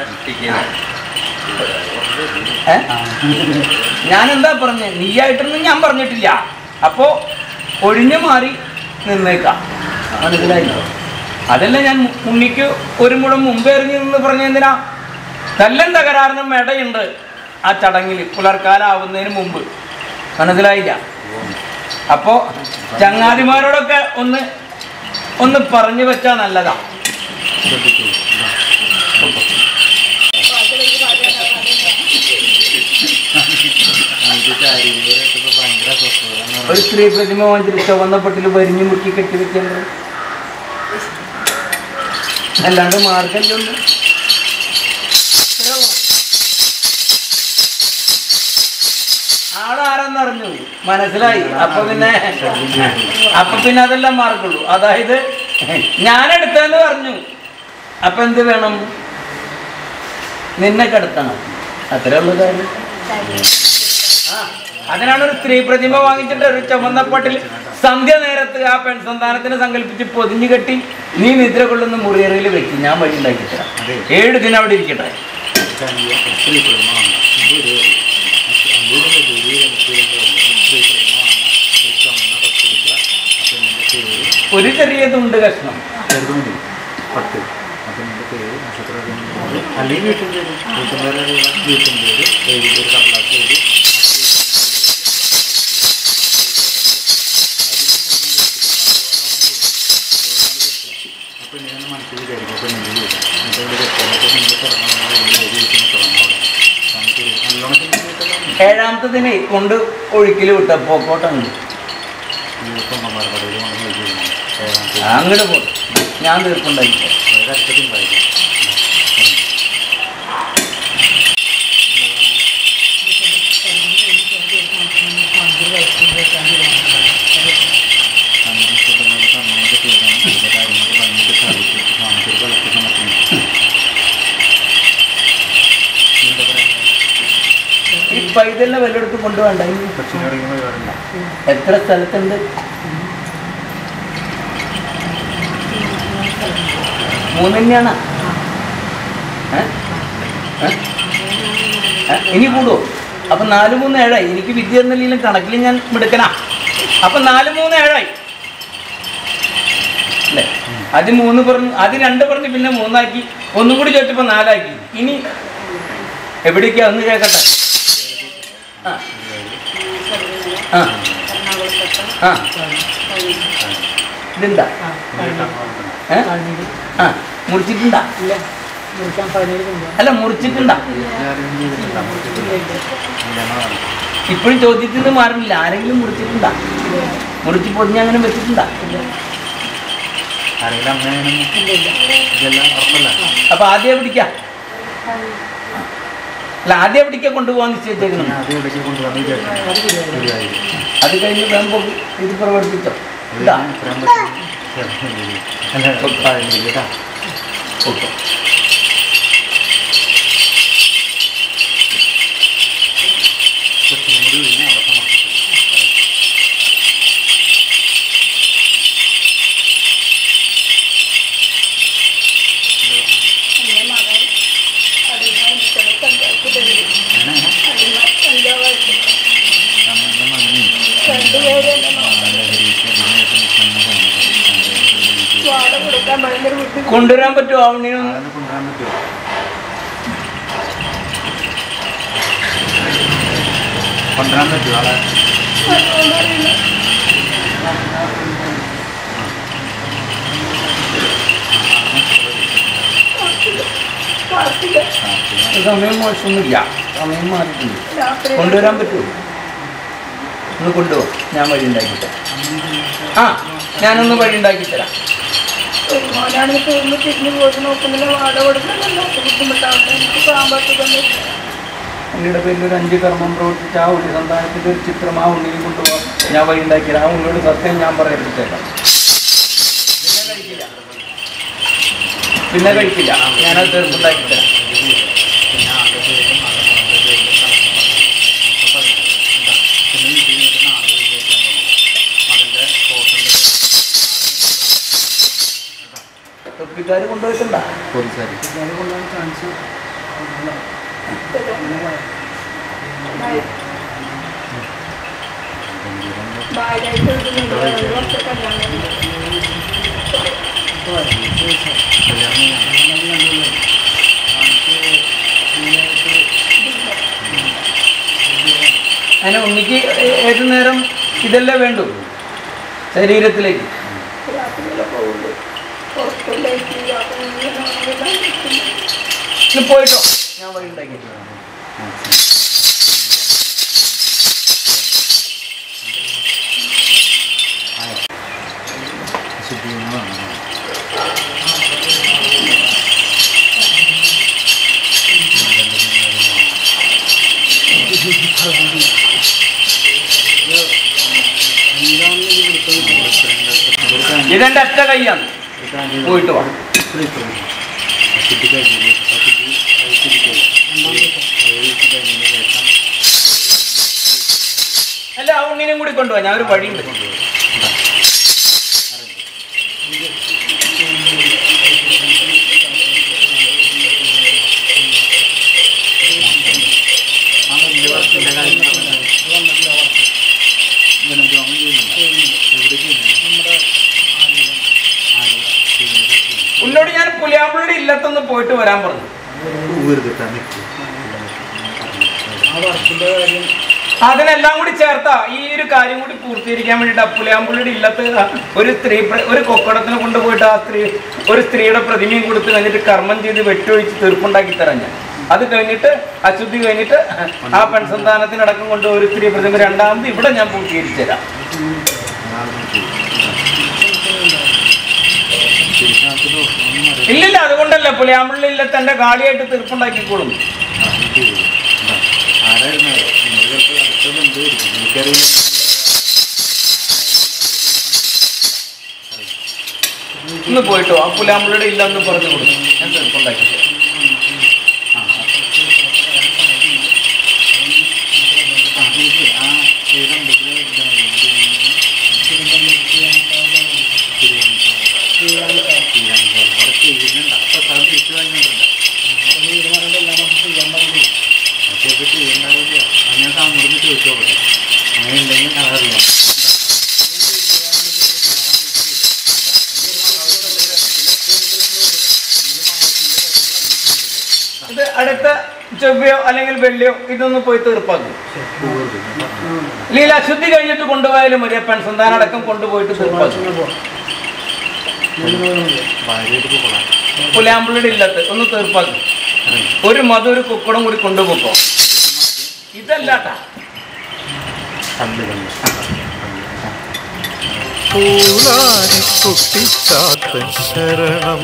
[SPEAKER 3] ഏ? ഞാൻ എന്താ പറഞ്ഞേ നീയായിട്ടൊന്നും ഞാൻ പറഞ്ഞിട്ടില്ല അപ്പോ ഒഴിഞ്ഞു മാറി നിന്നേക്കാം മനസ്സിലായില്ലോ അതല്ല ഞാൻ ഉണ്ണിക്ക് ഒരു മുഴം മുമ്പ് എറിഞ്ഞു നിന്ന് പറഞ്ഞ എന്തിനാ തല്ലം തകരാറിനും ഇടയുണ്ട് ആ ചടങ്ങിൽ പുലർക്കാലാവുന്നതിന് മുമ്പ് മനസ്സിലായില്ല അപ്പോ ചങ്ങാതിമാരോടൊക്കെ ഒന്ന് ഒന്ന് പറഞ്ഞു വെച്ചാ നല്ലതാ ഒരു സ്ത്രീ പ്രതിമ വാങ്ങിച്ചിട്ട് ചുവന്ന പൊട്ടിൽ വരിഞ്ഞു മുക്കി കെട്ടി വെക്കുന്നത് അല്ലാണ്ട് മാർഗമല്ലോ ആളാരെന്നറിഞ്ഞു മനസ്സിലായി അപ്പൊ പിന്നെ അപ്പൊ പിന്നെ അതെല്ലാം മാർക്കുള്ളൂ അതായത് ഞാനെടുത്തെന്ന് പറഞ്ഞു അപ്പൊ എന്ത് വേണം നിന്നെ കടത്തണം അത്രേ ഉള്ളു കാര്യം ആ, അതിനാണ് ഒരു സ്ത്രീ പ്രതിമ വാങ്ങിച്ചിട്ട് ഒരു ചുമന്നപ്പാട്ടിൽ സന്ധ്യ നേരത്ത് ആ പെൺസന്താനത്തിനെ സങ്കല്പിച്ച് പൊതിഞ്ഞു കെട്ടി നീ നിദ്ര കൊള്ളുന്ന മുറിയറയിൽ വെക്കും ഞാൻ വഴി ഉണ്ടാക്കി തരാം ഏഴ് ദിനം അവിടെ ഇരിക്കട്ടെ ഒരു ചെറിയ തുണ്ട് കഷ്ണം
[SPEAKER 6] പത്ത് അപ്പം എൻ്റെ പേര് നക്ഷത്ര അല്ലെങ്കിൽ വീട്ടിൽ പേര് വീട്ടിൽ പേര് വീട്ടിൽ പേര് എഴുതി ഒരു കടലാസ് എഴുതി അപ്പോൾ ഞാൻ മനസ്സിൽ വിചാരിക്കും അപ്പോൾ നിങ്ങൾ വീട്ടിൽ എന്നിട്ട് ഇവിടെ കെട്ടാൻ അപ്പോൾ നിങ്ങൾ തുടങ്ങണം വീട്ടിൽ തുടങ്ങണം നമുക്ക് നല്ലോണം ചിന്തിച്ചിട്ടുള്ള
[SPEAKER 3] ഏഴാമത്തതിനെ കൊണ്ട് ഒഴുക്കിൽ വിട്ട പോക്കോട്ടുണ്ട്
[SPEAKER 6] തൊണ്ണന്മാരുടെ കടയിൽ കൊണ്ട് നോക്കി ഏഴാമത്തെ
[SPEAKER 3] അങ്ങോട്ട് പോകും ഞാൻ തീർപ്പുണ്ടായില്ല
[SPEAKER 6] അതായത് അടുത്ത തിങ്കളാഴ്ച
[SPEAKER 3] ഈ പൈതലിനെ വല്ലയിടത്തും കൊണ്ടുപോകണ്ട ഇനി എത്ര സ്ഥലത്തുണ്ട് മൂന്ന് തന്നെയാണ് ഏ? ഏ? ഏ? ഇനി കൂടുവോ അപ്പൊ നാല് മൂന്ന് ഏഴായി എനിക്ക് വിദ്യ എന്നല്ലെങ്കിലും കണക്കിൽ ഞാൻ മിടുക്കനാ അപ്പൊ നാല് മൂന്ന് ഏഴായി അല്ലേ അത് മൂന്ന് പറഞ്ഞു അത് രണ്ട് പറഞ്ഞ് പിന്നെ മൂന്നാക്കി ഒന്നും കൂടി ചോദിച്ചപ്പോ നാലാക്കി ഇനി എവിടേക്കാ ഒന്ന് കേൾക്കട്ടെ ആ ആ ആ ഇതെന്താ ഏ? ആ മുറിച്ചിട്ടുണ്ടാ അല്ല മുറിച്ചിട്ടുണ്ടാ ഇപ്പോഴും ചോദ്യത്തിൽ നിന്ന് മാറുന്നില്ല ആരെങ്കിലും മുറിച്ചിട്ടുണ്ടാ മുറിച്ച് പൊതിഞ്ഞ് അങ്ങനെ വെച്ചിട്ടുണ്ടാ
[SPEAKER 6] ആരെങ്കിലും അങ്ങനെ ഇതെല്ലാം ഉറപ്പല്ല
[SPEAKER 3] അപ്പൊ ആദ്യം പിടിക്കാം അല്ല ആദ്യം പിടിക്കാൻ കൊണ്ടുപോകാൻ നിശ്ചയിച്ചേക്കണം
[SPEAKER 6] ഞാൻ അത് ഇവിടേക്ക് കൊണ്ടുവന്ന് വിചാരിച്ചു ശരിയായി
[SPEAKER 3] അത് കഴിഞ്ഞ് വേമ്പോ ഇത് പ്രവർത്തിച്ചോ ഇതാ
[SPEAKER 6] ഇത്രയും പറ്റും അല്ല പഴനില്ല കേട്ടാ
[SPEAKER 3] ഓക്കെ
[SPEAKER 6] കൊച്ചിനും കൂടി കഴിഞ്ഞ് അവിടെ സമർപ്പിച്ചു അങ്ങനെ നമ്മുടെ മകനും ലഹരിക്ക് അടിമയായിട്ട് നിൽക്കുന്ന പെണ്ണുങ്ങൾ
[SPEAKER 3] കൊണ്ടുവരാൻ പറ്റുമോ അവണിനൊന്ന്
[SPEAKER 6] അതൊന്ന് കൊണ്ടുവരാൻ പറ്റുമോ കൊണ്ടുവരാൻ പറ്റുമോ ആളെ
[SPEAKER 3] സമയം മോശമൊന്നുമില്ല സമയം മാറിയിട്ടുണ്ട് കൊണ്ടുവരാൻ പറ്റുമോ ഒന്ന് കൊണ്ടുപോകാം ഞാൻ വഴി ഉണ്ടാക്കി തരാം ആ ഞാനൊന്ന് വഴി ഉണ്ടാക്കി തരാം
[SPEAKER 7] മോനാണെങ്കിൽ ഒന്ന് തിരിഞ്ഞു പോയി നോക്കുന്നില്ല വാട കൊടുക്കുന്നില്ല ബുദ്ധിമുട്ടാവുന്നത് എനിക്ക് സാമ്പത്തികം
[SPEAKER 3] ഉണ്ണിയുടെ പേരിൽ ഒരു അഞ്ച് കർമ്മം പ്രവർത്തിച്ച് ആ ഉണ്ണി സന്താനത്തിൻ്റെ ഒരു ചിത്രം ആ ഉണ്ണിയിൽ കൊണ്ടുപോകാം ഞാൻ വഴി ഉണ്ടാക്കി തരാം ആ ഉണ്ണിയോട് സത്യം ഞാൻ പറയിപ്പിച്ചേക്കാം പിന്നെ കഴിക്കില്ല പിന്നെ കഴിക്കില്ല ഞാനത് തീർപ്പുണ്ടാക്കി തരാം
[SPEAKER 6] പിന്നെ ആകെ പേരും ആകെ ആകെ പേരും മുപ്പത് എന്താ പിന്നെ വീട്ടിൽ നിന്നിട്ട് നാളെ വീട്ടിലേക്ക് അതിൻ്റെ ഹോട്ടലിൽ
[SPEAKER 3] തൊപ്പിക്കാർ കൊണ്ടുപോയിട്ടുണ്ടാ
[SPEAKER 6] പോലീസുകാർ
[SPEAKER 5] അത് കൊണ്ടാണ് ചാൻസ്
[SPEAKER 7] ഭാര്യയായിട്ട് എടുക്കുന്നുണ്ട് ഒരു വർഷം കല്യാണം
[SPEAKER 3] അതിന് ഉണ്ണിക്ക് ഏത് നേരം ഇതല്ലേ വേണ്ടു ശരീരത്തിലേക്ക്
[SPEAKER 7] രാത്രിയിലൊക്കെ പോകുന്നു പുറത്തുള്ളേക്ക് യാത്ര
[SPEAKER 3] ഇനി പോയിട്ടോ ഞാൻ വഴി ഉണ്ടാക്കി
[SPEAKER 6] ശുദ്ധീകരണമാണ്
[SPEAKER 3] ഇതെന്റെ അറ്റ കൈയാണ് പോയിട്ട് വാ അല്ല ആ ഉണ്ണിനെയും കൂടി കൊണ്ടുപോവാ ഞാൻ ഒരു വഴിയുണ്ട് ഉന്നോട് ഞാൻ പുലിയാമ്പുള്ളിയുടെ ഇല്ലത്തൊന്ന് പോയിട്ട് വരാൻ പറഞ്ഞു
[SPEAKER 5] ആ വർക്കിന്റെ കാര്യം
[SPEAKER 3] അതിനെല്ലാം കൂടി ചേർത്താ ഈ ഒരു കാര്യം കൂടി പൂർത്തീകരിക്കാൻ വേണ്ടിട്ട് പുലിയാമ്പുള്ളിയുടെ ഇല്ലത്ത് ഒരു സ്ത്രീ പ്ര- ഒരു കൊക്കടത്തിന് കൊണ്ടുപോയിട്ട് ആ സ്ത്രീ ഒരു സ്ത്രീയുടെ പ്രതിമയും കൊടുത്ത് കഴിഞ്ഞിട്ട് കർമ്മം ചെയ്ത് വെട്ടിയൊഴിച്ച് തീർപ്പുണ്ടാക്കി തരാം ഞാൻ അത് കഴിഞ്ഞിട്ട് അശുദ്ധി കഴിഞ്ഞിട്ട് ആ പെൺസന്താനത്തിനടക്കം കൊണ്ട് ഒരു സ്ത്രീ പ്രതിമ രണ്ടാമത് ഇവിടെ ഞാൻ പൂർത്തീകരിച്ചു തരാം ഇല്ലില്ല അതുകൊണ്ടല്ല പുലിയാമ്പുള്ളി ഇല്ലത്ത് എന്റെ ഗാഡിയായിട്ട് തീർപ്പുണ്ടാക്കിക്കോളും
[SPEAKER 6] ആരായിരുന്നു നിങ്ങൾ ചിലപ്പോൾ അടുത്ത ബന്ധുവായിരിക്കും എനിക്കറിയില്ല
[SPEAKER 3] ഇന്ന് പോയിട്ടോ ആ പുലിയാമ്പുള്ളിയുടെ ഇല്ലെന്ന് പറഞ്ഞു കൊടുക്കും ഞാൻ തീർപ്പുണ്ടാക്കി തരാം
[SPEAKER 6] ആ എനിക്ക് ആ ഏത് അമ്പലത്തിലെ അവിടെ ചെയ്യുന്നുണ്ട് അപ്പോൾ സാർ തിരിച്ചു വാങ്ങിയിട്ടുണ്ട് അതൊക്കെ ചെയ്യണ്ടാവില്ല അത് ഞാൻ സാറിനോട് ചോദിച്ചു നോക്കട്ടെ അങ്ങനെ ഉണ്ടെങ്കിൽ അതറിയാം
[SPEAKER 3] ഇത് അടുത്ത ചൊവ്വയോ അല്ലെങ്കിൽ വെള്ളിയോ ഇതൊന്ന് പോയി തീർപ്പാക്കും അല്ലെങ്കിൽ അശുദ്ധി കഴിഞ്ഞിട്ട് കൊണ്ടുപോയാലും മതി പെൺസന്താനം അടക്കം കൊണ്ടുപോയിട്ട് തീർപ്പാക്കും
[SPEAKER 6] ഭാര്യയായിട്ട് പോകണം
[SPEAKER 3] പുലാമ്പുള്ളിയുടെ ഇല്ലത്ത് ഒന്ന് തീർപ്പാക്കും ഒരു മത ഒരു കുക്കടും കൂടി കൊണ്ടുപോക്കോ ഇതല്ലാട്ടാ
[SPEAKER 6] കല്ല് കല്ല്
[SPEAKER 2] പൂലാനിക്കുട്ടിച്ചാത്തൻ ശരണം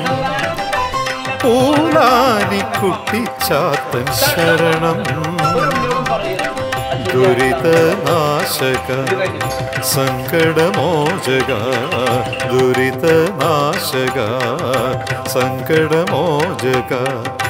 [SPEAKER 2] പൂലാനിക്കുട്ടിച്ചാത്തൻ ശരണം ദുരിതനാശക സങ്കടമോചക ദുരിതനാശക സങ്കടമോചക